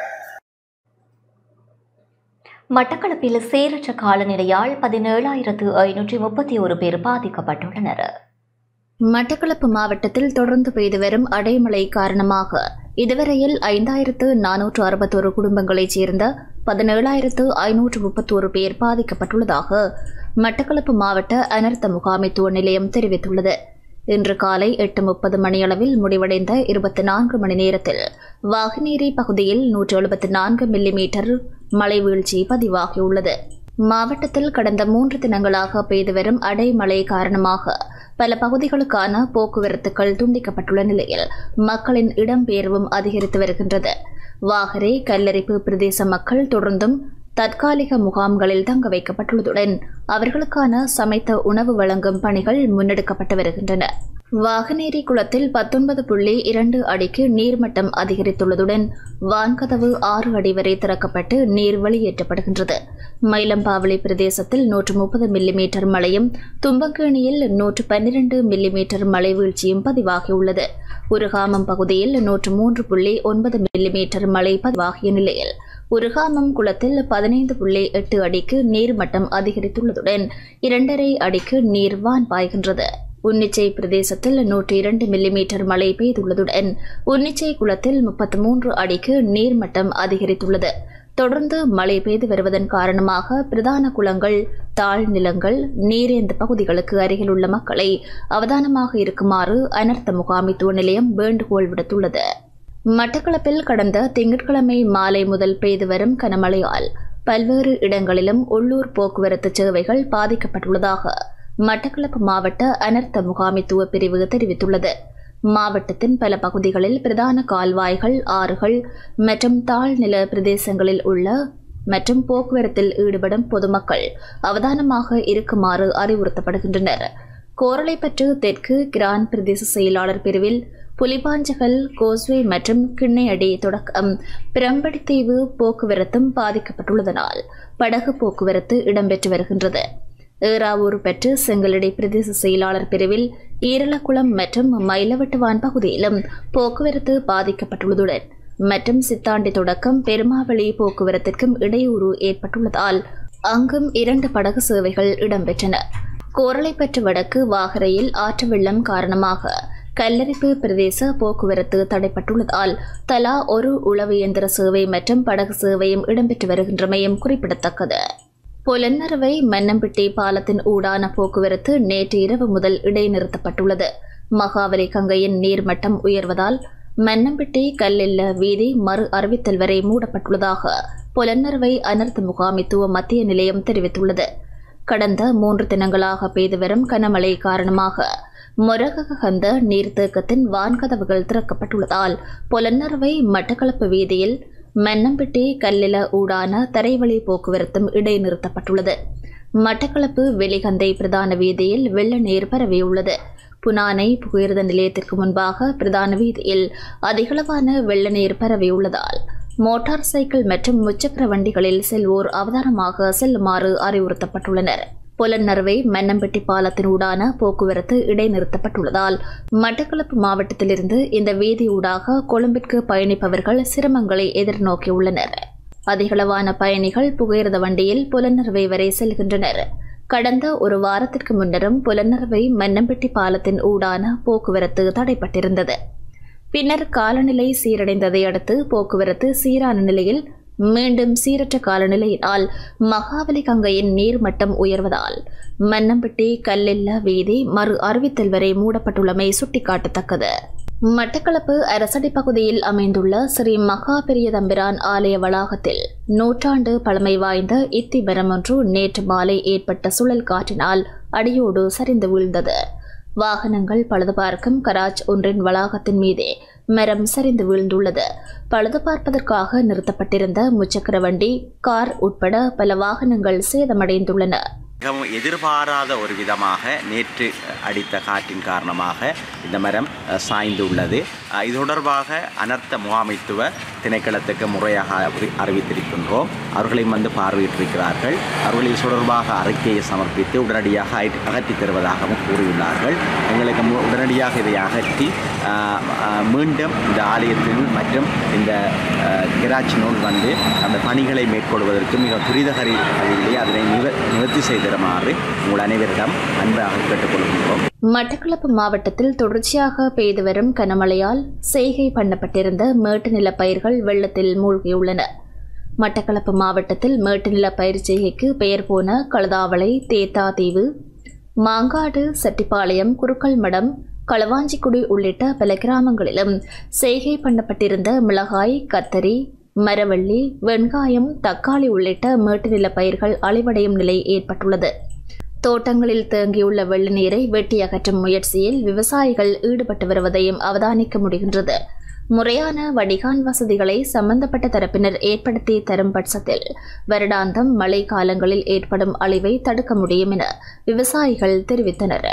மட்டக்களப்பில் சீரற்ற காலநிலையால் பதினேழாயிரத்து ஐநூற்றி முப்பத்தி ஒரு பேர் பாதிக்கப்பட்டுள்ளனர் மட்டக்களப்பு மாவட்டத்தில் தொடர்ந்து பெய்து வரும் அடைமழை காரணமாக இதுவரையில் ஐந்தாயிரத்து நானூற்று அறுபத்தோரு குடும்பங்களைச் சேர்ந்த பதினேழாயிரத்து ஐநூற்று முப்பத்தோரு பேர் பாதிக்கப்பட்டுள்ளதாக மட்டக்களப்பு மாவட்ட அனர்த்த முகாமைத்துவ நிலையம் தெரிவித்துள்ளது இன்று காலை எட்டு முப்பது மணியளவில் முடிவடைந்த இருபத்தி நான்கு மணி நேரத்தில் வாகனேரி பகுதியில் நூற்று எழுபத்தி நான்கு மில்லிமீட்டர் மழை வீழ்ச்சி பதிவாகியுள்ளது மாவட்டத்தில் கடந்த மூன்று தினங்களாக பெய்து வரும் அடைமழை காரணமாக பல பகுதிகளுக்கான போக்குவரத்துகள் துண்டிக்கப்பட்டுள்ள நிலையில் மக்களின் இடம்பெயர்வும் அதிகரித்து வருகின்றது வாகரை கல்லரிப்பு பிரதேச மக்கள் தொடர்ந்தும் தற்காலிக முகாம்களில் தங்க வைக்கப்பட்டுள்ளதுடன் அவர்களுக்கான சமைத்த உணவு வழங்கும் பணிகள் முன்னெடுக்கப்பட்டு வருகின்றன வாகனேரி குளத்தில் பத்தொன்பது புள்ளி இரண்டு அடிக்கு நீர்மட்டம் அதிகரித்துள்ளதுடன் வான்கதவு ஆறு அடி வரை திறக்கப்பட்டு நீர் வெளியேற்றப்படுகின்றது மயிலம்பாவளி பிரதேசத்தில் நூற்று முப்பது மில்லிமீட்டர் மழையும் தும்பங்கேணியில் நூற்று பன்னிரண்டு மில்லிமீட்டர் மழை வீழ்ச்சியும் பதிவாகியுள்ளது உருகாமம் பகுதியில் நூற்று மூன்று புள்ளி ஒன்பது மில்லிமீட்டர் மழை பதிவாகிய நிலையில் உருகாமம் குளத்தில் பதினைந்து புள்ளி எட்டு அடிக்கு நீர்மட்டம் அதிகரித்துள்ளதுடன் இரண்டரை அடிக்கு நீர் வான் பாய்கின்றது உன்னிச்சை பிரதேசத்தில் நூற்றி இரண்டு மில்லிமீட்டர் மழை பெய்துள்ளதுடன் உன்னிச்சை குளத்தில் முப்பத்து மூன்று அடிக்கு நீர்மட்டம் அதிகரித்துள்ளது தொடர்ந்து மழை பெய்து வருவதன் காரணமாக பிரதான குளங்கள் தாழ் நிலங்கள் நீரேந்த பகுதிகளுக்கு அருகில் உள்ள மக்களை அவதானமாக இருக்குமாறு அனர்த்த முகாமைத்துவ நிலையம் வேண்டுகோள் விடுத்துள்ளது மட்டக்களப்பில் கடந்த திங்கட்கிழமை மாலை முதல் பெய்து வரும் கனமழையால் பல்வேறு இடங்களிலும் உள்ளூர் போக்குவரத்து சேவைகள் பாதிக்கப்பட்டுள்ளதாக மட்டக்களப்பு மாவட்ட அனர்த்த முகாமைத்துவ பிரிவு தெரிவித்துள்ளது மாவட்டத்தின் பல பகுதிகளில் பிரதான கால்வாய்கள் ஆறுகள் மற்றும் தாழ்நில பிரதேசங்களில் உள்ள மற்றும் போக்குவரத்தில் ஈடுபடும் பொதுமக்கள் அவதானமாக இருக்குமாறு அறிவுறுத்தப்படுகின்றனர் கோரளைப்பற்று தெற்கு கிரான் பிரதேச செயலாளர் பிரிவில் புலிபாஞ்சகல் கோஸ்வே மற்றும் கிண்ணையடி தொடக்கம் பிரம்படித்தீவு போக்குவரத்தும் பாதிக்கப்பட்டுள்ளதனால் படகு போக்குவரத்து இடம்பெற்று வருகின்றது ஏறாவூர் பெற்று செங்கலடி பிரதேச செயலாளர் பிரிவில் ஈரலக்குளம் மற்றும் மயிலவட்டுவான் பகுதியிலும் போக்குவரத்து பாதிக்கப்பட்டுள்ளதுடன் மற்றும் சித்தாண்டி தொடக்கம் பெருமாவளி போக்குவரத்திற்கும் இடையூறு ஏற்பட்டுள்ளதால் அங்கும் இரண்டு படகு சேவைகள் இடம்பெற்றன கோரளைப்பற்று வடக்கு வாகரையில் ஆற்று வெள்ளம் காரணமாக கல்லரிப்பு பிரதேச போக்குவரத்து தடைப்பட்டுள்ளதால் தலா ஒரு உளவு இயந்திர சேவை மற்றும் படகு சேவையும் இடம்பெற்று வருகின்றமையும் குறிப்பிடத்தக்கது பொலன்னறுவை மன்னம்பிட்டி பாலத்தின் ஊடான போக்குவரத்து நேற்று இரவு முதல் இடைநிறுத்தப்பட்டுள்ளது மகாவலி கங்கையின் நீர்மட்டம் உயர்வதால் மன்னம்பிட்டி கல்லெல்ல வீதி மறு அறிவித்தல் வரை மூடப்பட்டுள்ளதாக புலனறுவை அனர்த்த முகாமித்துவ மத்திய நிலையம் தெரிவித்துள்ளது கடந்த மூன்று தினங்களாக பெய்து வரும் கனமழை காரணமாக மொரககந்த நீர்த்தேக்கத்தின் வான்கதவுகள் திறக்கப்பட்டுள்ளதால் புலனறுவை மட்டக்களப்பு வீதியில் மன்னம்பிட்டி கல்லில ஊடான தரைவழி போக்குவரத்தும் இடைநிறுத்தப்பட்டுள்ளது மட்டக்களப்பு வெளிகந்தை பிரதான வீதியில் வெள்ள நீர் பரவியுள்ளது புனானை புகையிரத நிலையத்திற்கு முன்பாக பிரதான வீதியில் அதிகளவான வெள்ள நீர் பரவியுள்ளதால் மோட்டார் சைக்கிள் மற்றும் முச்சக்கர வண்டிகளில் செல்வோர் அவதாரமாக செல்லுமாறு அறிவுறுத்தப்பட்டுள்ளனர் புலனறுவை மன்னம்பட்டி பாலத்தின் ஊடான போக்குவரத்து இடைநிறுத்தப்பட்டுள்ளதால் மட்டக்களப்பு மாவட்டத்திலிருந்து இந்த வீதியூடாக கொழும்பிற்கு பயணிப்பவர்கள் சிரமங்களை எதிர்நோக்கியுள்ளனர் அதிகளவான பயணிகள் புகையிரத வண்டியில் புலனறுவை வரை செல்கின்றனர் கடந்த ஒரு வாரத்திற்கு முன்னரும் புலனறுவை மன்னம்பட்டி பாலத்தின் ஊடான போக்குவரத்து தடைப்பட்டிருந்தது பின்னர் காலநிலை சீரடைந்ததை அடுத்து போக்குவரத்து சீரான நிலையில் மீண்டும் சீரற்ற காலநிலையினால் மகாவலி கங்கையின் நீர்மட்டம் உயர்வதால் மன்னம்பட்டி கல்லில்ல வீதி மறு அறிவித்தல் வரை மூடப்பட்டுள்ளமை சுட்டிக்காட்டத்தக்கது மட்டக்களப்பு அரசடி பகுதியில் அமைந்துள்ள ஸ்ரீ மகா பெரிய தம்பிரான் ஆலய வளாகத்தில் நூற்றாண்டு பழமை வாய்ந்த இத்தி மரம் ஒன்று நேற்று மாலை ஏற்பட்ட சுழல் காற்றினால் அடியோடு சரிந்து வீழ்ந்தது வாகனங்கள் பழுது பார்க்கும் கராச் ஒன்றின் வளாகத்தின் மீதே மரம் சரிந்து வீழ்ந்துள்ளது பழுது பார்ப்பதற்காக நிறுத்தப்பட்டிருந்த முச்சக்கர வண்டி கார் உட்பட பல வாகனங்கள் சேதமடைந்துள்ளன மிகவும் எதிர்பாராத ஒரு விதமாக நேற்று அடித்த காற்றின் காரணமாக இந்த மரம் அஹ், சாய்ந்து உள்ளது அஹ், இது தொடர்பாக அனர்த்த முகாமைத்துவ திணைக்களத்துக்கு முறையாக அறி- அறிவித்திருக்கின்றோம் அவர்களையும் வந்து பார்வையிட்டிருக்கிறார்கள் அவர்கள் இது தொடர்பாக அறிக்கையை சமர்ப்பித்து உடனடியாக அகற்றி- அகற்றித் தருவதாகவும் கூறியுள்ளார்கள் எங்களுக்கு மு- உடனடியாக இதை அகற்றி அஹ், அஹ், மீண்டும் இந்த ஆலயத்தின் மற்றும் இந்த அஹ், கிராச்சினுள் வந்து அந்த பணிகளை மேற்கொள்வதற்கு மிக துரிதகரி வகையிலே அதனை நிவ நிவர்த்தி செய்திருமாறு உங்கள் அனைவரிடம் அன்பாக கேட்டுக்கொள்கின்றோம் மட்டக்களப்பு மாவட்டத்தில் தொடர்ச்சியாக பெய்து வரும் கனமழையால் செய்கை பண்ணப்பட்டிருந்த மேட்டு நில பயிர்கள் வெள்ளத்தில் மூழ்கியுள்ளன மட்டக்களப்பு மாவட்டத்தில் மேட்டு நில பயிர் செய்கைக்கு பெயர் போன கழுதாவளை தேத்தா தீவு மாங்காடு செட்டிப்பாளையம் குருக்கல் மடம் களவாஞ்சிக்குடி உள்ளிட்ட பல கிராமங்களிலும் செய்கை பண்ணப்பட்டிருந்த மிளகாய் கத்தரி மரவள்ளி வெங்காயம் தக்காளி உள்ளிட்ட மேட்டு நில பயிர்கள் அழிவடையும் நிலை ஏற்பட்டுள்ளது தோட்டங்களில் தேங்கியுள்ள வெள்ள நீரை வெட்டி அகற்றும் முயற்சியில் விவசாயிகள் ஈடுபட்டு வருவதையும் அவதானிக்க முடிகின்றது முறையான வடிகான் வசதிகளை சம்பந்தப்பட்ட தரப்பினர் ஏற்படுத்தி தரும் பட்சத்தில் வருடாந்தம் மழை காலங்களில் ஏற்படும் அழிவை தடுக்க முடியும் என விவசாயிகள் தெரிவித்தனர்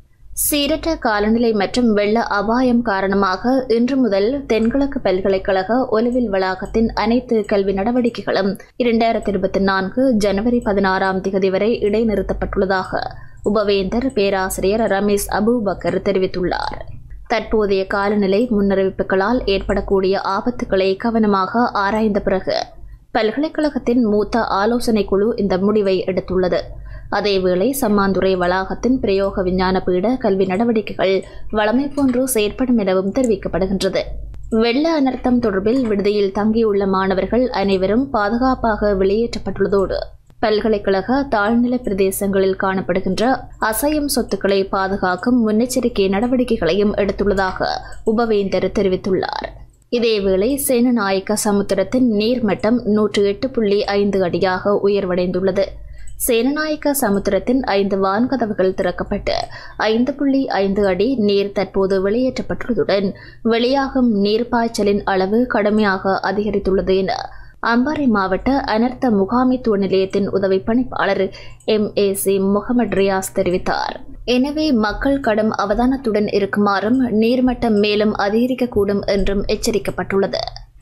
சீரற்ற காலநிலை மற்றும் வெள்ள அபாயம் காரணமாக இன்று முதல் தென்கிழக்கு பல்கலைக்கழக ஒலிவில் வளாகத்தின் அனைத்து கல்வி நடவடிக்கைகளும் இரண்டாயிரத்தி இருபத்தி நான்கு ஜனவரி பதினாறாம் தேதி வரை இடைநிறுத்தப்பட்டுள்ளதாக உபவேந்தர் பேராசிரியர் ரமேஷ் அபூபக்கர் தெரிவித்துள்ளார் தற்போதைய காலநிலை முன்னறிவிப்புகளால் ஏற்படக்கூடிய ஆபத்துக்களை கவனமாக ஆராய்ந்த பிறகு பல்கலைக்கழகத்தின் மூத்த ஆலோசனைக் குழு இந்த முடிவை எடுத்துள்ளது அதேவேளை சம்மாந்துறை வளாகத்தின் பிரயோக விஞ்ஞான பீட கல்வி நடவடிக்கைகள் வழமை போன்று செயற்படும் எனவும் தெரிவிக்கப்படுகின்றது வெள்ள அனர்த்தம் தொடர்பில் விடுதியில் தங்கியுள்ள மாணவர்கள் அனைவரும் பாதுகாப்பாக வெளியேற்றப்பட்டுள்ளதோடு பல்கலைக்கழக தாழ்நில பிரதேசங்களில் காணப்படுகின்ற அசையும் சொத்துக்களை பாதுகாக்கும் முன்னெச்சரிக்கை நடவடிக்கைகளையும் எடுத்துள்ளதாக உபவேந்தர் தெரிவித்துள்ளார் இதேவேளை சேனநாயக்க சமுத்திரத்தின் நீர்மட்டம் நூற்று எட்டு புள்ளி ஐந்து அடியாக உயர்வடைந்துள்ளது சேனநாயக்க சமுத்திரத்தின் ஐந்து வான்கதவுகள் திறக்கப்பட்டு ஐந்து புள்ளி ஐந்து அடி நீர் தற்போது வெளியேற்றப்பட்டுள்ளதுடன் வெளியாகும் நீர்ப்பாய்ச்சலின் அளவு கடுமையாக அதிகரித்துள்ளது என அம்பாறை மாவட்ட அனர்த்த முகாமைத்துவ நிலையத்தின் உதவி பணிப்பாளர் M A C Mohamed Riyas தெரிவித்தார் எனவே மக்கள் கடும் அவதானத்துடன் இருக்குமாறும் நீர்மட்டம் மேலும் அதிகரிக்கக்கூடும் என்றும் எச்சரிக்கப்பட்டுள்ளது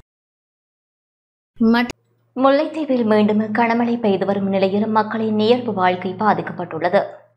மட்- முல்லைத்தீவில் மீண்டும் கனமழை பெய்து வரும் நிலையில் மக்களின் இயல்பு வாழ்க்கை பாதிக்கப்பட்டுள்ளது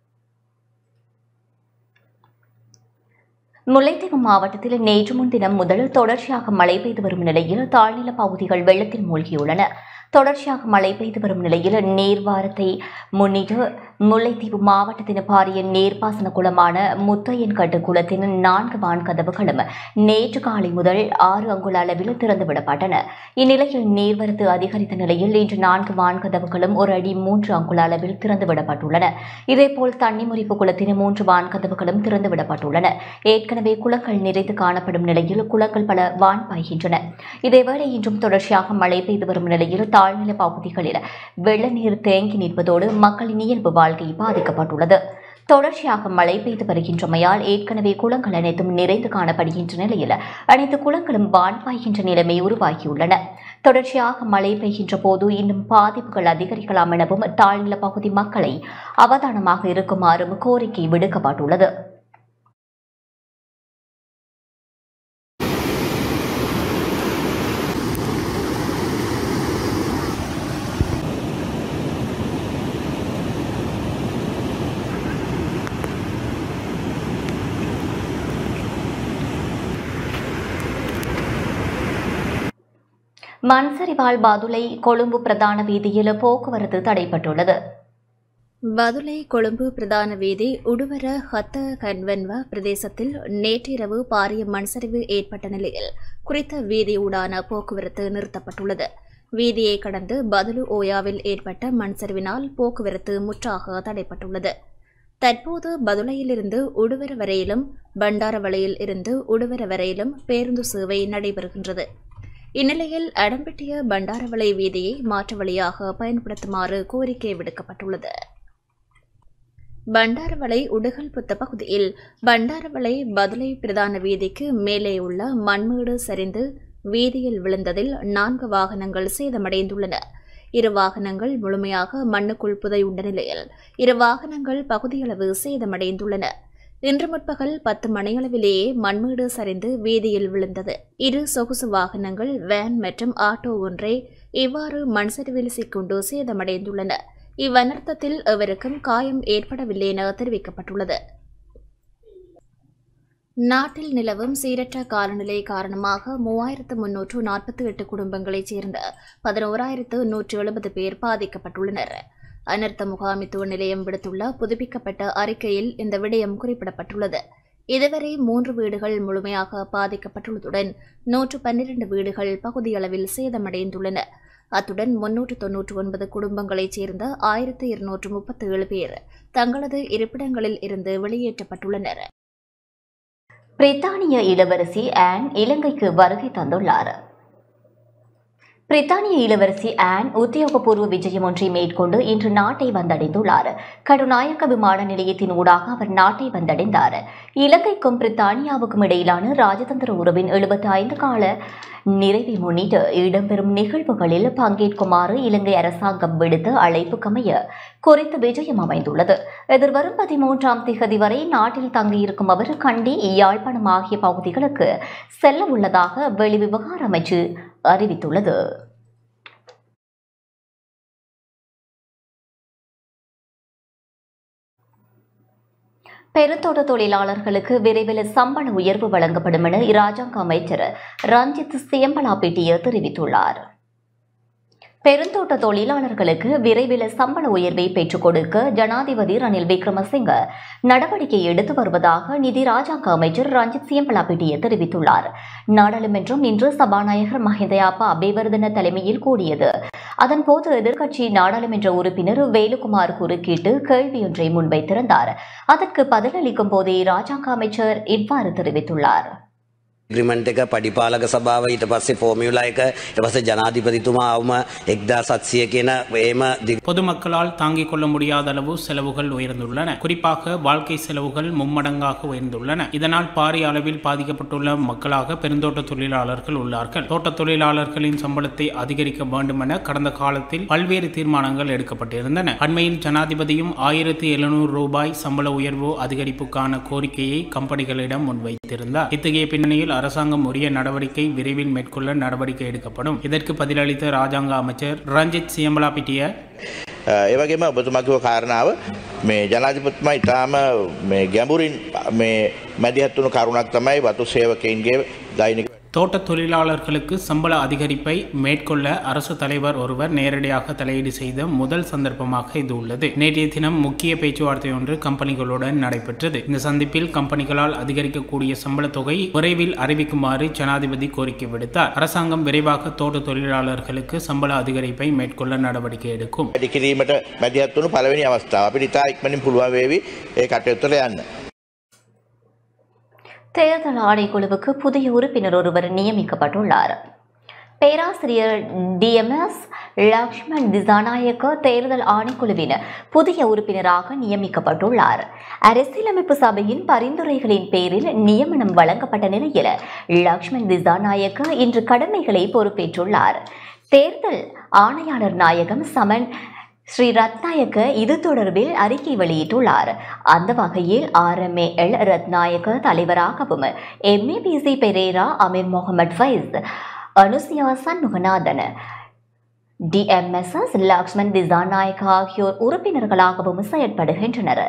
முல்லைத்தீவு மாவட்டத்தில் நேற்று முன்தினம் முதல் தொடர்ச்சியாக மழை பெய்து வரும் நிலையில் தாழ்நில பகுதிகள் வெள்ளத்தில் மூழ்கியுள்ளன தொடர்ச்சியாக மழை பெய்து வரும் நிலையில் நீர்வாரத்தை முன்னிட்டு முல்லைத்தீவு மாவட்டத்தின் பாரிய நீர்ப்பாசன குளமான முத்தையன்கட்டு குளத்தின் நான்கு வான்கதவுகளும் நேற்று காலை முதல் ஆறு அங்குல அளவில் திறந்துவிடப்பட்டன இந்நிலையில் நீர்வரத்து அதிகரித்த நிலையில் இன்று நான்கு வான்கதவுகளும் ஒரு அடி மூன்று அங்குல அளவில் திறந்துவிடப்பட்டுள்ளன இதேபோல் தண்ணி முறிப்பு குளத்தின் மூன்று வான்கதவுகளும் திறந்துவிடப்பட்டுள்ளன ஏற்கனவே குளங்கள் நிறைந்து காணப்படும் நிலையில் குளங்கள் பல வான் பாய்கின்றன இதேவேளை இன்றும் தொடர்ச்சியாக மழை பெய்து வரும் நிலையில் தாழ்நில பகுதிகளில் வெள்ள நீர் தேங்கி நிற்பதோடு மக்களின் இயல்பு வாழ்க்கை பாதிக்கப்பட்டுள்ளது தொடர்ச்சியாக மழை பெய்து வருகின்றமையால் ஏற்கனவே குளங்கள் அனைத்தும் நிறைந்து காணப்படுகின்ற நிலையில் அனைத்து குளங்களும் வான் பாய்கின்ற நிலைமை உருவாகியுள்ளன தொடர்ச்சியாக மழை பெய்கின்ற போது இன்னும் பாதிப்புகள் அதிகரிக்கலாம் எனவும் தாழ்நில பகுதி மக்களை அவதானமாக இருக்குமாறும் கோரிக்கை விடுக்கப்பட்டுள்ளது மண்சரிவால் பதுளை கொழும்பு பிரதான வீதியில் போக்குவரத்து தடைப்பட்டுள்ளது பதுளை கொழும்பு பிரதான வீதி உடுவர ஹத்த கன்வென்வ பிரதேசத்தில் நேற்றிரவு பாரிய மண்சரிவு ஏற்பட்ட நிலையில் குறித்த வீதியூடான போக்குவரத்து நிறுத்தப்பட்டுள்ளது வீதியை கடந்து பதுலு ஓயாவில் ஏற்பட்ட மண்சரிவினால் போக்குவரத்து முற்றாக தடைப்பட்டுள்ளது தற்போது பதுளையிலிருந்து உடுவர வரையிலும் பண்டாரவளையில் இருந்து உடுவர வரையிலும் பேருந்து சேவை நடைபெறுகின்றது இந்நிலையில் அடம்பெட்டிய பண்டாரவளை வீதியை மாற்று வழியாக பயன்படுத்துமாறு கோரிக்கை விடுக்கப்பட்டுள்ளது பண்டாரவளை உடுகல் புத்த பகுதியில் பண்டாரவளை பதுளை பிரதான வீதிக்கு மேலே உள்ள மண்மேடு சரிந்து வீதியில் விழுந்ததில் நான்கு வாகனங்கள் சேதமடைந்துள்ளன இரு வாகனங்கள் முழுமையாக மண்ணுக்குள் புதையுண்ட நிலையில் இரு வாகனங்கள் பகுதியளவு சேதமடைந்துள்ளன இன்று முற்பகல் பத்து மணியளவிலேயே மண்மேடு சரிந்து வீதியில் விழுந்தது இரு சொகுசு வாகனங்கள் வேன் மற்றும் ஆட்டோ ஒன்றே இவ்வாறு மண் சரிவில் சிக்கொண்டு சேதமடைந்துள்ளன இவ்வனர்த்தத்தில் எவருக்கும் காயம் ஏற்படவில்லை என தெரிவிக்கப்பட்டுள்ளது நாட்டில் நிலவும் சீரற்ற காலநிலை காரணமாக மூவாயிரத்து முன்னூற்று நாற்பத்தி எட்டு குடும்பங்களைச் சேர்ந்த பதினோராயிரத்து நூற்று எழுபது பேர் பாதிக்கப்பட்டுள்ளனர் அனர்த்த முகாமித்துவ நிலையம் விடுத்துள்ள புதுப்பிக்கப்பட்ட அறிக்கையில் இந்த விடயம் குறிப்பிடப்பட்டுள்ளது இதுவரை மூன்று வீடுகள் முழுமையாக பாதிக்கப்பட்டுள்ளதுடன் நூற்று பன்னிரண்டு வீடுகள் பகுதியளவில் சேதமடைந்துள்ளன அத்துடன் முன்னூற்று தொன்னூற்று ஒன்பது குடும்பங்களைச் சேர்ந்த ஆயிரத்து இருநூற்று முப்பத்தி ஏழு பேர் தங்களது இருப்பிடங்களில் இருந்து வெளியேற்றப்பட்டுள்ளனர் பிரித்தானிய இளவரசி ஆன் இலங்கைக்கு வருகை தந்துள்ளார் பிரித்தானிய இளவரசி ஆன் உத்தியோகபூர்வ விஜயம் ஒன்றை மேற்கொண்டு இன்று நாட்டை வந்தடைந்துள்ளார் கடுநாயக்க விமான நிலையத்தின் ஊடாக அவர் நாட்டை வந்தடைந்தார் இலங்கைக்கும் பிரித்தானியாவுக்கும் இடையிலான ராஜதந்திர உறவின் எழுபத்தி ஐந்து கால நிறைவை முன்னிட்டு இடம்பெறும் நிகழ்வுகளில் பங்கேற்குமாறு இலங்கை அரசாங்கம் விடுத்த அழைப்புக்கமைய குறித்த விஜயம் அமைந்துள்ளது எதிர்வரும் பதிமூன்றாம் திகதி வரை நாட்டில் தங்கியிருக்கும் அவர் கண்டி யாழ்ப்பாணம் ஆகிய பகுதிகளுக்கு செல்ல உள்ளதாக வெளிவிவகார அமைச்சு அறிவித்துள்ளது பெருந்தோட்ட தொழிலாளர்களுக்கு விரைவில் சம்பள உயர்வு வழங்கப்படும் என இராஜாங்க அமைச்சர் ரஞ்சித் சியம்பலாப்பிட்டிய தெரிவித்துள்ளார் பெருந்தோட்ட தொழிலாளர்களுக்கு விரைவில் சம்பள உயர்வை பெற்றுக் கொடுக்க ஜனாதிபதி ரணில் விக்ரமசிங்க நடவடிக்கை எடுத்து வருவதாக நிதி ராஜாங்க அமைச்சர் ரஞ்சித் சியம்பலாப்பிட்டிய தெரிவித்துள்ளார் நாடாளுமன்றம் இன்று சபாநாயகர் மஹிந்தயாப்பா அபேவர்தன தலைமையில் கூடியது அதன்போது எதிர்க்கட்சி நாடாளுமன்ற உறுப்பினர் வேலுகுமார் குறுக்கிட்டு கேள்வியொன்றை முன்வைத்திருந்தார் அதற்கு பதிலளிக்கும் போதே ராஜாங்க அமைச்சர் இவ்வாறு தெரிவித்துள்ளார் ග්‍රිමන්ට් එක පඩිපාලක සභාව ඊට පස්සේ ෆෝමියුලා එක ඊට පස්සේ ජනාධිපතිතුමා අවම 1700 කියන ඒම பொதுமக்களால் தாங்கிக் கொள்ள முடியாத அளவு செலவுகள் உயர்ந்துள்ளன குறிப்பாக வாழ்க்கை செலவுகள் மும்மடங்காக உயர்ந்துள்ளன இதனால் பாரிய அளவில் பாதிக்கப்பட்டுள்ள மக்களாக பெருந்தோட்ட தொழிலாளர்கள் உள்ளார்கள் தோட்ட தொழிலாளர்களின் சம்பளத்தை அதிகரிக்க வேண்டும் என கடந்த காலத்தில் பல்வேறு தீர்மானங்கள் எடுக்கப்பட்டிருந்தன அண்மையில் ஜனாதிபதியும் ஆயிரத்தி எழுநூறு ரூபாய் சம்பள உயர்வு அதிகரிப்புக்கான கோரிக்கையை கம்பெனிகளிடம் முன்வைத்திருந்தார் இத்தகைய பின்னணியில் அரசாங்கம் உரிய நடவடிக்கை விரைவில் மேற்கொள்ள நடவடிக்கை எடுக்கப்படும் இதற்கு பதிலளித்த ராஜாங்க அமைச்சர் ரஞ்சித் சியம்பலாபிட்டிய ඒවගේම ඔබතුමකිව කාරණාව මේ ජනාධිපත්ම ඉතාම මේ ගැඹුරින් මේ මැදිහත්වුණු කරුණක් තමයි වතු සේවකයින්ගේ දෛනික தோட்ட தொழிலாளர்களுக்கு சம்பள அதிகரிப்பை மேற்கொள்ள அரசு தலைவர் ஒருவர் நேரடியாக தலையீடு செய்த முதல் சந்தர்ப்பமாக இது உள்ளது நேற்றைய தினம் முக்கிய பேச்சுவார்த்தை ஒன்று கம்பெனிகளுடன் நடைபெற்றது இந்த சந்திப்பில் கம்பெனிகளால் அதிகரிக்கக்கூடிய சம்பள தொகை விரைவில் அறிவிக்குமாறு ஜனாதிபதி கோரிக்கை விடுத்தார் அரசாங்கம் விரைவாக தோட்ட தொழிலாளர்களுக்கு சம்பள அதிகரிப்பை மேற்கொள்ள நடவடிக்கை எடுக்கும் වැඩි කිරීමට මැදිහත් වුණු පළවෙනි අවස්ථාව. අපිට ඉතා ඉක්මනින් පුළුවන් වේවි ඒ කටයුත්තට යන්න. தேர்தல் ஆணைக்குழுவுக்கு புதிய உறுப்பினர் ஒருவர் நியமிக்கப்பட்டுள்ளார் பேராசிரியர் டிஎம்எஸ் லக்ஷ்மண் திசாநாயக்க தேர்தல் ஆணைக்குழுவின் புதிய உறுப்பினராக நியமிக்கப்பட்டுள்ளார் அரசியலமைப்பு சபையின் பரிந்துரைகளின் பேரில் நியமனம் வழங்கப்பட்ட நிலையில் லக்ஷ்மண் திசாநாயக்க இன்று கடமைகளை பொறுப்பேற்றுள்ளார் தேர்தல் ஆணையாளர் நாயகம் சமன் ஸ்ரீ ரத்நாயக்க இது தொடர்பில் அறிக்கை வெளியிட்டுள்ளார் அந்த வகையில் ஆர்எம்ஏஎல் ரத்நாயக்க தலைவராகவும் எம்ஏபிசி பெரேரா அமீர் முகமது ஃபைஸ் அனுசியா சண்முகநாதன் டிஎம்எஸ்எஸ் லக்ஷ்மண் திசாநாயக் ஆகியோர் உறுப்பினர்களாகவும் செயற்படுகின்றனர்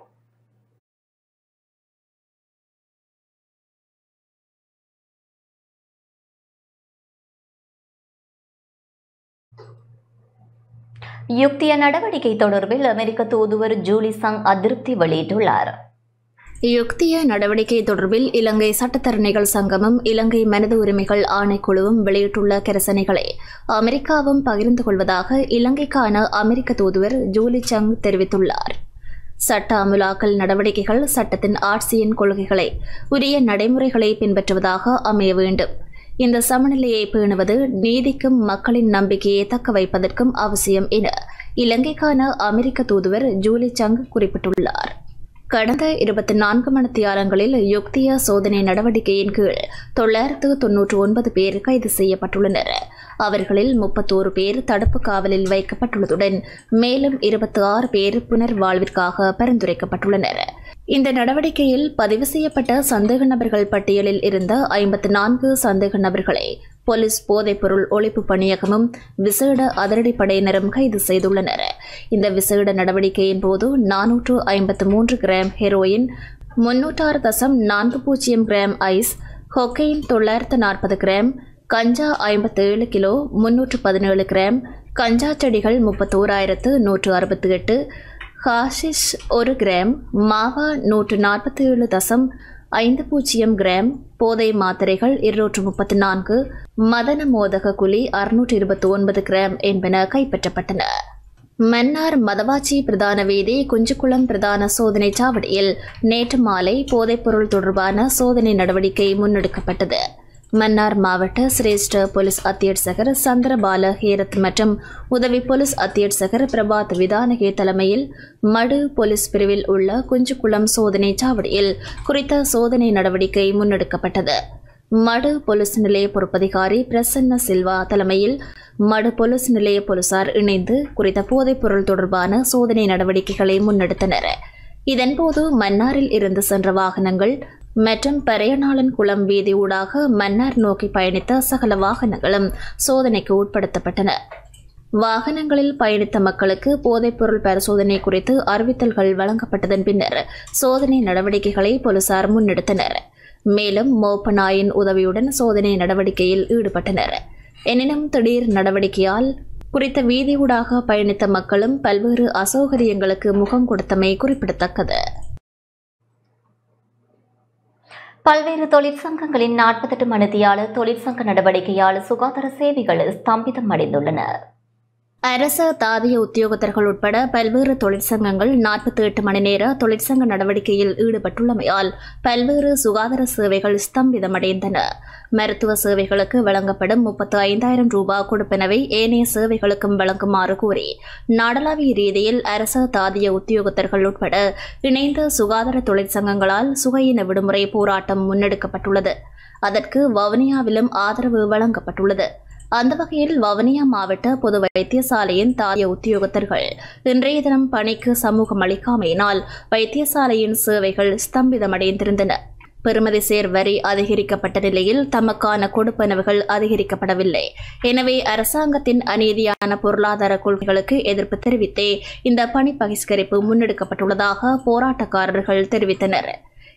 யுக்திய நடவடிக்கை தொடர்பில் அமெரிக்க தூதுவர் ஜூலி சங் அதிருப்தி வெளியிட்டுள்ளார் யுக்திய நடவடிக்கை தொடர்பில் இலங்கை சட்டத்தரணிகள் சங்கமும் இலங்கை மனித உரிமைகள் ஆணைக்குழுவும் வெளியிட்டுள்ள கரிசனைகளை அமெரிக்காவும் பகிர்ந்து கொள்வதாக இலங்கைக்கான அமெரிக்க தூதுவர் ஜூலி சங் தெரிவித்துள்ளார் சட்ட அமுலாக்கல் நடவடிக்கைகள் சட்டத்தின் ஆட்சியின் கொள்கைகளை உரிய நடைமுறைகளை பின்பற்றுவதாக அமைய வேண்டும் இந்த சமநிலையை பேணுவது நீதிக்கும் மக்களின் நம்பிக்கையை தக்க வைப்பதற்கும் அவசியம் என இலங்கைக்கான அமெரிக்க தூதுவர் ஜூலி சங் குறிப்பிட்டுள்ளார் கடந்த இருபத்தி நான்கு மணித்தியாலங்களில் யுக்திய சோதனை நடவடிக்கையின் கீழ் தொள்ளாயிரத்து தொன்னூற்று ஒன்பது பேர் கைது செய்யப்பட்டுள்ளனர் அவர்களில் முப்பத்தோரு பேர் தடுப்பு காவலில் வைக்கப்பட்டுள்ளதுடன் மேலும் இருபத்தி ஆறு பேர் புனர்வாழ்விற்காக பரிந்துரைக்கப்பட்டுள்ளனர் இந்த நடவடிக்கையில் பதிவு செய்யப்பட்ட சந்தேக நபர்கள் பட்டியலில் இருந்த ஐம்பத்தி நான்கு சந்தேக நபர்களை போலீஸ் போதைப்பொருள் ஒழிப்பு பணியகமும் விசேட அதிரடிப்படையினரும் கைது செய்துள்ளனர் இந்த விசேட நடவடிக்கையின் போது நானூற்று ஐம்பத்து மூன்று கிராம் ஹெரோயின் முன்னூற்றாறு தசம் நான்கு பூஜ்ஜியம் கிராம் ஐஸ் ஹொக்கைன் தொள்ளாயிரத்து நாற்பது கிராம் கஞ்சா ஐம்பத்தேழு கிலோ முன்னூற்று பதினேழு கிராம் கஞ்சா செடிகள் முப்பத்தோராயிரத்து நூற்று அறுபத்தி எட்டு ஹாஷிஷ் ஒரு கிராம் மாவா நூற்று நாற்பத்தி ஏழு தசம் ஐந்து பூஜ்ஜியம் கிராம் போதை மாத்திரைகள் இருநூற்று முப்பத்தி நான்கு மதன மோதக குழி அறுநூற்று இருபத்தி ஒன்பது கிராம் என்பன கைப்பற்றப்பட்டன மன்னார் மதவாச்சி பிரதான வீதி குஞ்சுக்குளம் பிரதான சோதனை சாவடியில் நேற்று மாலை போதைப்பொருள் தொடர்பான சோதனை நடவடிக்கை முன்னெடுக்கப்பட்டது மன்னார் மாவட்ட சிரேஷ்ட போலீஸ் அத்தியட்சகர் சந்திரபால ஹேரத் மற்றும் உதவி போலீஸ் அத்தியட்சகர் பிரபாத் விதானகே தலைமையில் மடு போலீஸ் பிரிவில் உள்ள குஞ்சுக்குளம் சோதனை சாவடியில் குறித்த சோதனை நடவடிக்கை முன்னெடுக்கப்பட்டது மடு போலீஸ் நிலைய பொறுப்பதிகாரி பிரசன்ன சில்வா தலைமையில் மடு போலீஸ் நிலைய போலீசார் இணைந்து குறித்த போதைப்பொருள் தொடர்பான சோதனை நடவடிக்கைகளை முன்னெடுத்தனர் இதன்போது மன்னாரில் இருந்து சென்ற வாகனங்கள் மற்றும் பெரியநாளன் குளம் வீதி ஊடாக மன்னார் நோக்கி பயணித்த சகல வாகனங்களும் சோதனைக்கு உட்படுத்தப்பட்டன வாகனங்களில் பயணித்த மக்களுக்கு போதைப்பொருள் பரிசோதனை குறித்து அறிவித்தல்கள் வழங்கப்பட்டதன் பின்னர் சோதனை நடவடிக்கைகளை போலீசார் முன்னெடுத்தனர் மேலும் மோப்ப நாயின் உதவியுடன் சோதனை நடவடிக்கையில் ஈடுபட்டனர் எனினும் திடீர் நடவடிக்கையால் குறித்த வீதியூடாக பயணித்த மக்களும் பல்வேறு அசௌகரியங்களுக்கு முகம் கொடுத்தமை குறிப்பிடத்தக்கது பல்வேறு தொழிற்சங்கங்களின் நாற்பத்தெட்டு மணித்தியாளர் தொழிற்சங்க நடவடிக்கையால் சுகாதார சேவைகள் ஸ்தம்பிதம் அடைந்துள்ளன அரச தாதிய உத்தியோகத்தர்கள் உட்பட பல்வேறு தொழிற்சங்கங்கள் நாற்பத்தி எட்டு மணி நேர தொழிற்சங்க நடவடிக்கையில் ஈடுபட்டுள்ளமையால் பல்வேறு சுகாதார சேவைகள் ஸ்தம்பிதமடைந்தன மருத்துவ சேவைகளுக்கு வழங்கப்படும் முப்பத்து ஐந்தாயிரம் ரூபாய் கொடுப்பனவை ஏனைய சேவைகளுக்கும் வழங்குமாறு கோரி நாடளாவிய ரீதியில் அரச தாதிய உத்தியோகத்தர்கள் உட்பட இணைந்த சுகாதார தொழிற்சங்கங்களால் சுகையின விடுமுறை போராட்டம் முன்னெடுக்கப்பட்டுள்ளது அதற்கு வவுனியாவிலும் ஆதரவு வழங்கப்பட்டுள்ளது அந்த வகையில் வவுனியா மாவட்ட பொது வைத்தியசாலையின் தாதிய உத்தியோகத்தர்கள் இன்றைய தினம் பணிக்கு சமூகம் அளிக்காமையினால் வைத்தியசாலையின் சேவைகள் ஸ்தம்பிதமடைந்திருந்தன பெறுமதி சேர் வரி அதிகரிக்கப்பட்ட நிலையில் தமக்கான கொடுப்பனவுகள் அதிகரிக்கப்படவில்லை எனவே அரசாங்கத்தின் அநீதியான பொருளாதார கொள்கைகளுக்கு எதிர்ப்பு தெரிவித்தே இந்த பணி பகிஷ்கரிப்பு முன்னெடுக்கப்பட்டுள்ளதாக போராட்டக்காரர்கள் தெரிவித்தனர்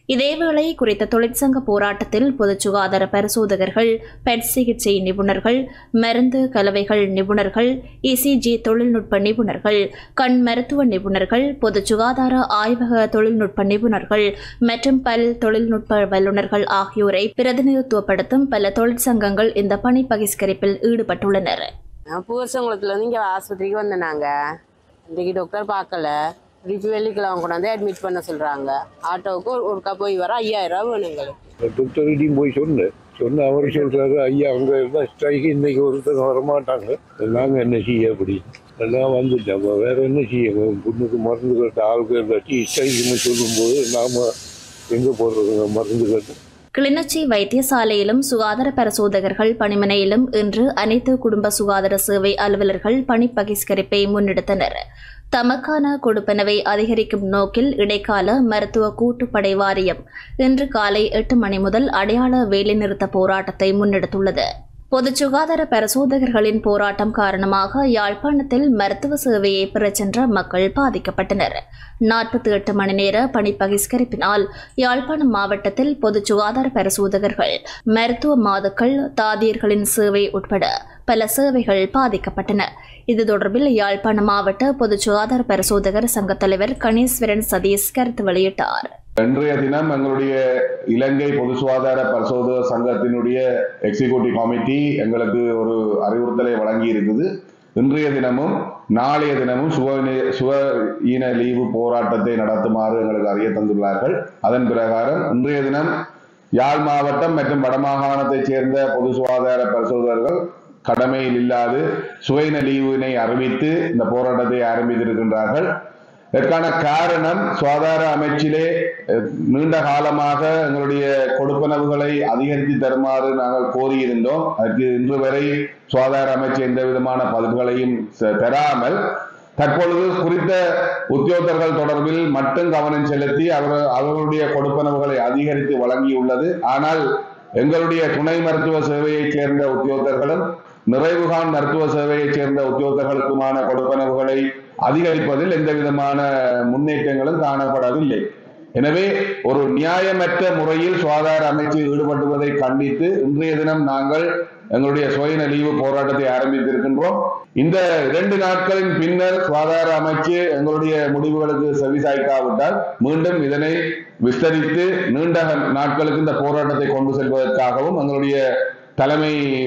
இதேவேளை குறித்த தொழிற்சங்க போராட்டத்தில் பொது சுகாதார பரிசோதகர்கள் பெட் சிகிச்சை நிபுணர்கள் மருந்து கலவைகள் நிபுணர்கள் இசிஜி தொழில்நுட்ப நிபுணர்கள் கண் மருத்துவ நிபுணர்கள் பொது சுகாதார ஆய்வக தொழில்நுட்ப நிபுணர்கள் மற்றும் பல் தொழில்நுட்ப வல்லுநர்கள் ஆகியோரை பிரதிநிதித்துவப்படுத்தும் பல தொழிற்சங்கங்கள் இந்த பணி பகிஷ்கரிப்பில் ஈடுபட்டுள்ளனர் பூவரசங்குளத்துலேருந்து இங்கே ஆஸ்பத்திரிக்கு வந்தேன் நாங்கள் இன்றைக்கி டாக்டர் பார்க்கல திருப்பி வெள்ளிக்கிழமை கொண்டாந்து அட்மிட் பண்ண சொல்கிறாங்க ஆட்டோவுக்கு ஒரு ஒருக்கா போய் வர ஐயாயிரம் ரூபா வேணும் எங்களுக்கு டாக்டர்கிட்டையும் போய் சொன்னேன் சொன்ன அவர் சொல்றாரு ஐயா அங்கே இருந்தால் ஸ்ட்ரைக்கு இன்னைக்கு ஒருத்தர் வரமாட்டாங்க நாங்கள் என்ன செய்ய அப்படி எல்லாம் வந்துட்டேன் அப்போ வேற என்ன செய்ய பொண்ணுக்கு மருந்து கட்ட ஆள்கள் கட்டி ஸ்ட்ரைக்குன்னு சொல்லும்போது நாம எங்கே போடுறதுங்க மருந்து கட்டு கிளிநொச்சி வைத்தியசாலையிலும் சுகாதார பரிசோதகர்கள் பணிமனையிலும் இன்று அனைத்து குடும்ப சுகாதார சேவை அலுவலர்கள் பணி பகிஷ்கரிப்பை முன்னெடுத்தனர் தமக்கான கொடுப்பனவை அதிகரிக்கும் நோக்கில் இடைக்கால மருத்துவ கூட்டுப்படை வாரியம் இன்று காலை எட்டு மணி முதல் அடையாள வேலைநிறுத்த போராட்டத்தை முன்னெடுத்துள்ளது பொது சுகாதார பரிசோதகர்களின் போராட்டம் காரணமாக யாழ்ப்பாணத்தில் மருத்துவ சேவையை பெறச் சென்ற மக்கள் பாதிக்கப்பட்டனர் நாற்பத்தி எட்டு மணி நேர பணி பகிஷ்கரிப்பினால் யாழ்ப்பாணம் மாவட்டத்தில் பொது சுகாதார பரிசோதகர்கள் மருத்துவ மாதுக்கள் தாதியர்களின் சேவை உட்பட பல சேவைகள் பாதிக்கப்பட்டன இது தொடர்பில் யாழ்ப்பாணம் மாவட்ட பொது சுகாதார பரிசோதகர் சங்க தலைவர் கணேஸ்வரன் சதீஷ் கருத்து வெளியிட்டார் இன்றைய தினம் எங்களுடைய இலங்கை பொது சுகாதார பரிசோதகர் சங்கத்தினுடைய எக்ஸிகியூட்டிவ் கமிட்டி எங்களுக்கு ஒரு அறிவுறுத்தலை வழங்கி இருக்குது இன்றைய தினமும் நாளைய தினமும் சுக சுக ஈன லீவு போராட்டத்தை நடத்துமாறு எங்களுக்கு அறிய தந்துள்ளார்கள் அதன் பிரகாரம் இன்றைய தினம் யாழ் மாவட்டம் மற்றும் வடமாகாணத்தைச் சேர்ந்த பொது சுகாதார பரிசோதகர்கள் கடமையில் இல்லாது சுவைன லீவினை அறிவித்து இந்த போராட்டத்தை ஆரம்பித்திருக்கின்றார்கள் இதற்கான காரணம் சுகாதார அமைச்சிலே அஹ், நீண்ட காலமாக எங்களுடைய கொடுப்பனவுகளை அதிகரித்து தருமாறு நாங்கள் கோரியிருந்தோம் அதற்கு இன்று வரை சுகாதார அமைச்சு எந்த விதமான பதில்களையும் ச- தராமல் தற்பொழுது குறித்த உத்தியோகத்தர்கள் தொடர்பில் மட்டும் கவனம் செலுத்தி அவர் அவர்களுடைய கொடுப்பனவுகளை அதிகரித்து வழங்கியுள்ளது ஆனால் எங்களுடைய துணை மருத்துவ சேவையைச் சேர்ந்த உத்தியோகத்தர்களும் நிறைவுகான் மருத்துவ சேவையைச் சேர்ந்த உத்தியோகத்தர்களுக்குமான கொடுப்பனவுகளை அதிகரிப்பதில் எந்த விதமான முன்னேற்றங்களும் காணப்படவில்லை எனவே ஒரு நியாயமற்ற முறையில் சுகாதார அமைச்சு ஈடுபட்டுவதை கண்டித்து இன்றைய தினம் நாங்கள் எங்களுடைய சுயன லீவு போராட்டத்தை ஆரம்பித்திருக்கின்றோம் இந்த இரண்டு நாட்களின் பின்னர் சுகாதார அமைச்சு எங்களுடைய முடிவுகளுக்கு செவிசாய்க்காவிட்டால் மீண்டும் இதனை விஸ்தரித்து நீண்ட நாட்களுக்கு இந்த போராட்டத்தை கொண்டு செல்வதற்காகவும் எங்களுடைய தலைமை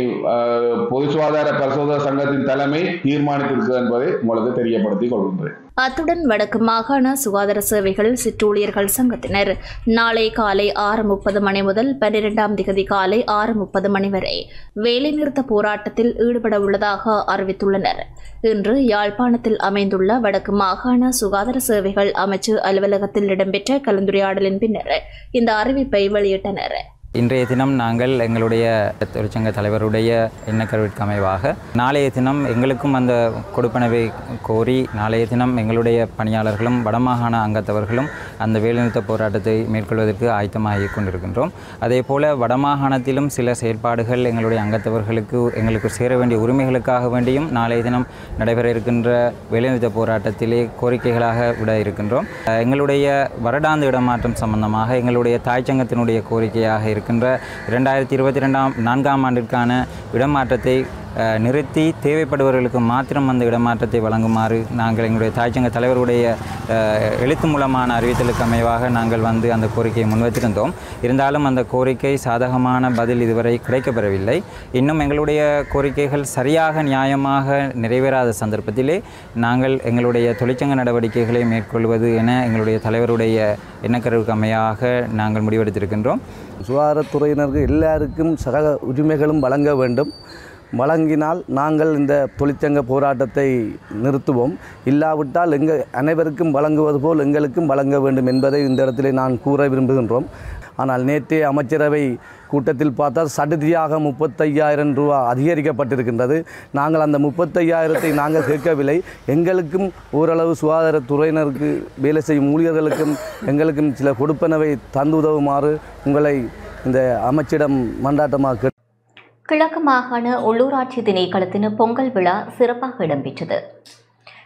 அஹ், பொது சுகாதார பரிசோதக சங்கத்தின் தலைமை தீர்மானித்திருக்கிறது என்பதை உங்களுக்கு தெரியப்படுத்திக் கொள்கின்றேன் அத்துடன் வடக்கு மாகாண சுகாதார சேவைகள் சிற்றூழியர்கள் சங்கத்தினர் நாளை காலை ஆறு முப்பது மணி முதல் பன்னிரெண்டாம் திகதி காலை ஆறு முப்பது மணி வரை வேலைநிறுத்த போராட்டத்தில் ஈடுபட உள்ளதாக அறிவித்துள்ளனர் இன்று யாழ்ப்பாணத்தில் அமைந்துள்ள வடக்கு மாகாண சுகாதார சேவைகள் அமைச்சு அலுவலகத்தில் இடம்பெற்ற கலந்துரையாடலின் பின்னர் இந்த அறிவிப்பை வெளியிட்டனர் இன்றைய தினம் நாங்கள் எங்களுடைய தொழிற்சங்க தலைவருடைய எண்ணக்கருவிற்கு அமைவாக நாளைய தினம் எங்களுக்கும் அந்த கொடுப்பனவை கோரி நாளைய தினம் எங்களுடைய பணியாளர்களும் வடமாகாண அங்கத்தவர்களும் அந்த வேலைநிறுத்த போராட்டத்தை மேற்கொள்வதற்கு ஆயத்தமாகி கொண்டிருக்கின்றோம் அதே போல வடமாகாணத்திலும் சில செயல்பாடுகள் எங்களுடைய அங்கத்தவர்களுக்கு எங்களுக்கு சேர வேண்டிய உரிமைகளுக்காக வேண்டியும் நாளைய தினம் நடைபெற இருக்கின்ற வேலைநிறுத்த போராட்டத்திலே கோரிக்கைகளாக விட இருக்கின்றோம் அஹ் எங்களுடைய வருடாந்த இடமாற்றம் சம்பந்தமாக எங்களுடைய தாய்ச்சங்கத்தினுடைய கோரிக்கையாக இருக்கின்ற இரண்டாயிரத்தி இருபத்தி ரெண்டாம் நான்காம் ஆண்டிற்கான இடமாற்றத்தை அஹ், நிறுத்தி தேவைப்படுபவர்களுக்கு மாத்திரம் அந்த இடமாற்றத்தை வழங்குமாறு நாங்கள் எங்களுடைய தாய்ச்சங்க தலைவருடைய அஹ், எழுத்து மூலமான அறிவித்தலுக்கு அமைவாக நாங்கள் வந்து அந்த கோரிக்கையை முன்வைத்திருந்தோம் இருந்தாலும் அந்த கோரிக்கை சாதகமான பதில் இதுவரை கிடைக்கப்பெறவில்லை இன்னும் எங்களுடைய கோரிக்கைகள் சரியாக நியாயமாக நிறைவேறாத சந்தர்ப்பத்திலே நாங்கள் எங்களுடைய தொழிற்சங்க நடவடிக்கைகளை மேற்கொள்வது என எங்களுடைய தலைவருடைய எண்ணக்கருவுக்கு அமையாக நாங்கள் முடிவெடுத்திருக்கின்றோம் சுகாதாரத்துறையினருக்கு எல்லாருக்கும் சக உரிமைகளும் வழங்க வேண்டும் வழங்கினால் நாங்கள் இந்த தொழிற்சங்க போராட்டத்தை நிறுத்துவோம் இல்லாவிட்டால் எங்கள் அனைவருக்கும் வழங்குவது போல் எங்களுக்கும் வழங்க வேண்டும் என்பதை இந்த இடத்திலே நான் கூற விரும்புகின்றோம் ஆனால் நேற்றைய அமைச்சரவை கூட்டத்தில் பார்த்தால் சடுதியாக முப்பத்தையாயிரம் ரூபா அதிகரிக்கப்பட்டிருக்கின்றது நாங்கள் அந்த முப்பத்தையாயிரத்தை நாங்கள் கேட்கவில்லை எங்களுக்கும் ஓரளவு சுகாதாரத்துறையினருக்கு வேலை செய்யும் ஊழியர்களுக்கும் எங்களுக்கும் சில கொடுப்பனவை தந்து உதவுமாறு உங்களை இந்த அமைச்சிடம் மன்றாட்டமாக கேட்டு கிழக்கு மாகாண உள்ளூராட்சி திணைக்களத்தின் பொங்கல் விழா சிறப்பாக இடம்பெற்றது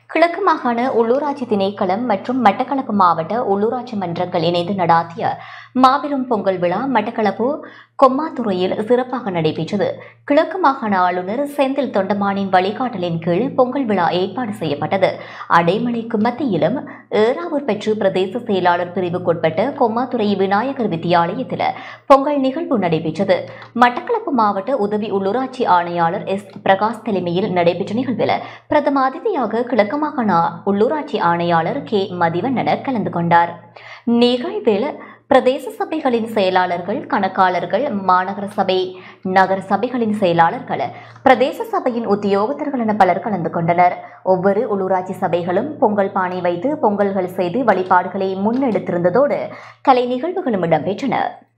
கிழக்கு மாகாண உள்ளூராட்சி திணைக்களம் மற்றும் மட்டக்களப்பு மாவட்ட உள்ளூராட்சி மன்றங்கள் இணைந்து நடாத்திய மாபெரும் பொங்கல் விழா மட்டக்களப்பு கொம்மாத்துறையில் சிறப்பாக நடைபெற்றது கிழக்கு மாகாண ஆளுநர் செந்தில் தொண்டமானின் வழிகாட்டலின் கீழ் பொங்கல் விழா ஏற்பாடு செய்யப்பட்டது அடைமழைக்கு மத்தியிலும் ஏறாவூர் பெற்று பிரதேச செயலாளர் பிரிவுக்குட்பட்ட கொம்மாத்துறை விநாயகர் வித்தியாலயத்தில் பொங்கல் நிகழ்வு நடைபெற்றது மட்டக்களப்பு மாவட்ட உதவி உள்ளூராட்சி ஆணையாளர் எஸ் பிரகாஷ் தலைமையில் நடைபெற்ற நிகழ்வில் பிரதம அதிதியாக கிழக்கு மாகாண உள்ளூராட்சி ஆணையாளர் கே மதிவண்ணன கலந்து கொண்டார் நிகழ்வில் பிரதேச சபைகளின் செயலாளர்கள் கணக்காளர்கள் மாநகர சபை நகர சபைகளின் செயலாளர்கள் பிரதேச சபையின் உத்தியோகத்தர்கள் என பலர் கலந்து கொண்டனர் ஒவ்வொரு உள்ளூராட்சி சபைகளும் பொங்கல் பானை வைத்து பொங்கல்கள் செய்து வழிபாடுகளை முன்னெடுத்திருந்ததோடு கலை நிகழ்வுகளும் இடம்பெற்றன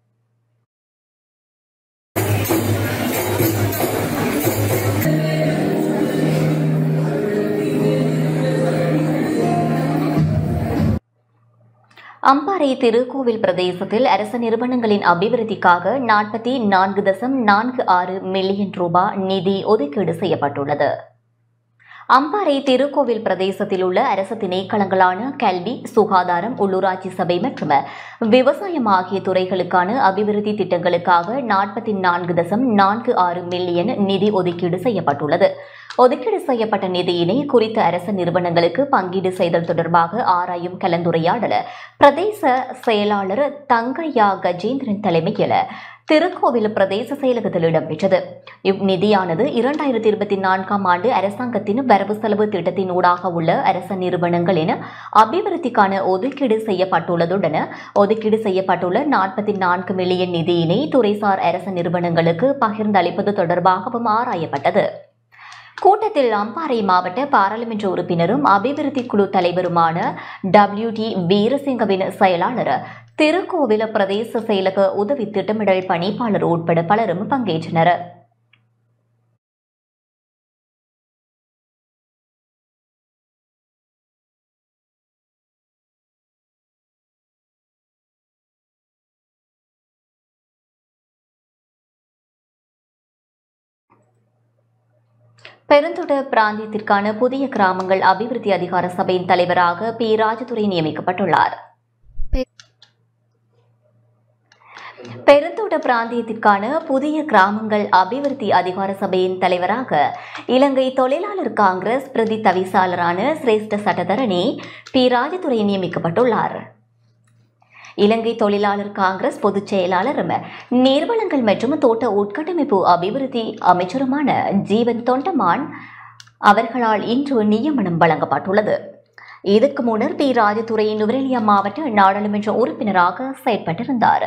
அம்பாறை திருக்கோவில் பிரதேசத்தில் அரசு நிறுவனங்களின் அபிவிருத்திக்காக நாற்பத்தி நான்கு தசம் நான்கு ஆறு மில்லியன் ரூபாய் நிதி ஒதுக்கீடு செய்யப்பட்டுள்ளது அம்பாறை திருக்கோவில் பிரதேசத்தில் உள்ள அரசு திணைக்களங்களான கல்வி சுகாதாரம் உள்ளூராட்சி சபை மற்றும் விவசாயம் ஆகிய துறைகளுக்கான அபிவிருத்தி திட்டங்களுக்காக நாற்பத்தி நான்கு தசம் நான்கு ஆறு மில்லியன் நிதி ஒதுக்கீடு செய்யப்பட்டுள்ளது ஒதுக்கீடு செய்யப்பட்ட நிதியினை குறித்த அரசு நிறுவனங்களுக்கு பங்கீடு செய்தல் தொடர்பாக ஆராயும் கலந்துரையாடல் பிரதேச செயலாளர் தங்கையா கஜேந்திரன் தலைமையில் திருக்கோவில் பிரதேச செயலகத்தில் இடம்பெற்றது இந்நிதியானது இரண்டாயிரத்தி இருபத்தி நான்காம் ஆண்டு அரசாங்கத்தின் வரவு செலவு திட்டத்தின் ஊடாக உள்ள அரச நிறுவனங்களின் அபிவிருத்திக்கான ஒதுக்கீடு செய்யப்பட்டுள்ளதுடன் ஒதுக்கீடு செய்யப்பட்டுள்ள நாற்பத்தி நான்கு மில்லியன் நிதியினை துறைசார் அரச நிறுவனங்களுக்கு பகிர்ந்தளிப்பது தொடர்பாகவும் ஆராயப்பட்டது கூட்டத்தில் அம்பாறை மாவட்ட பாராளுமன்ற உறுப்பினரும் அபிவிருத்தி குழு தலைவருமான டபிள்யூ டி வீரசிங்கவின் செயலாளர் திருக்கோவில பிரதேச செயலக உதவி திட்டமிடல் பணிப்பாளர் உட்பட பலரும் பங்கேற்றனர் பெருந்தொட பிராந்தியத்திற்கான புதிய கிராமங்கள் அபிவிருத்தி அதிகார சபையின் தலைவராக பி ராஜதுரை நியமிக்கப்பட்டுள்ளார் பெருந்தோட்ட பிராந்தியத்திற்கான புதிய கிராமங்கள் அபிவிருத்தி அதிகார சபையின் தலைவராக இலங்கை தொழிலாளர் காங்கிரஸ் பிரதி தவிசாளரான சிரேஷ்ட சட்டத்தரணி பி ராஜதுரை நியமிக்கப்பட்டுள்ளார் இலங்கை தொழிலாளர் காங்கிரஸ் பொதுச் செயலாளரும் நீர்வளங்கள் மற்றும் தோட்ட உட்கட்டமைப்பு அபிவிருத்தி அமைச்சருமான ஜீவன் தொண்டமான் அவர்களால் இன்று நியமனம் வழங்கப்பட்டுள்ளது இதற்கு முன்னர் பி ராஜதுரை நுவரெலியா மாவட்ட நாடாளுமன்ற உறுப்பினராக செயற்பட்டிருந்தார்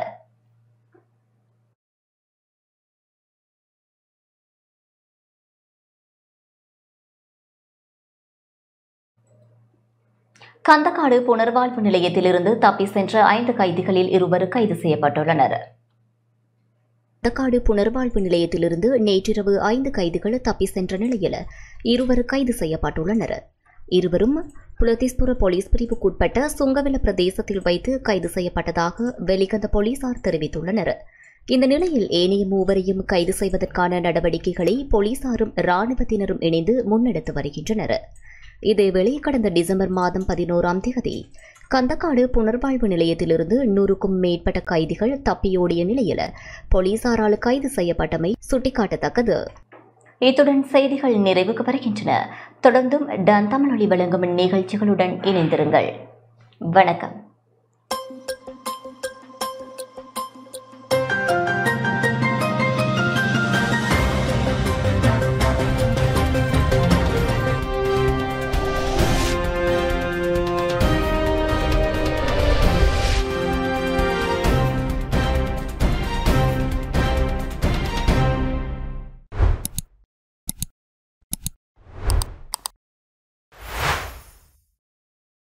கந்தக்காடு புனர்வாழ்வு நிலையத்திலிருந்து தப்பி சென்ற ஐந்து கைதிகளில் இருவர் கைது செய்யப்பட்டுள்ளனர் கந்தக்காடு புனர்வாழ்வு நிலையத்திலிருந்து நேற்றிரவு ஐந்து கைதிகள் தப்பி சென்ற நிலையில் இருவர் கைது செய்யப்பட்டுள்ளனர் இருவரும் புலத்தீஸ்புர போலீஸ் பிரிவுக்குட்பட்ட சுங்கவெல பிரதேசத்தில் வைத்து கைது செய்யப்பட்டதாக வெளிகந்த போலீசார் தெரிவித்துள்ளனர் இந்த நிலையில் ஏனைய மூவரையும் கைது செய்வதற்கான நடவடிக்கைகளை போலீசாரும் இராணுவத்தினரும் இணைந்து முன்னெடுத்து வருகின்றனர் இதேவேளை கடந்த டிசம்பர் மாதம் பதினோராம் தேதி கந்தக்காடு புனர்வாழ்வு நிலையத்திலிருந்து நூறுக்கும் மேற்பட்ட கைதிகள் தப்பியோடிய நிலையில் போலீசாரால் கைது செய்யப்பட்டமை சுட்டிக்காட்டத்தக்கது இத்துடன் செய்திகள் நிறைவுக்கு வருகின்றன தொடர்ந்தும் டன் தமிழொலி வழங்கும் நிகழ்ச்சிகளுடன் இணைந்திருங்கள் வணக்கம்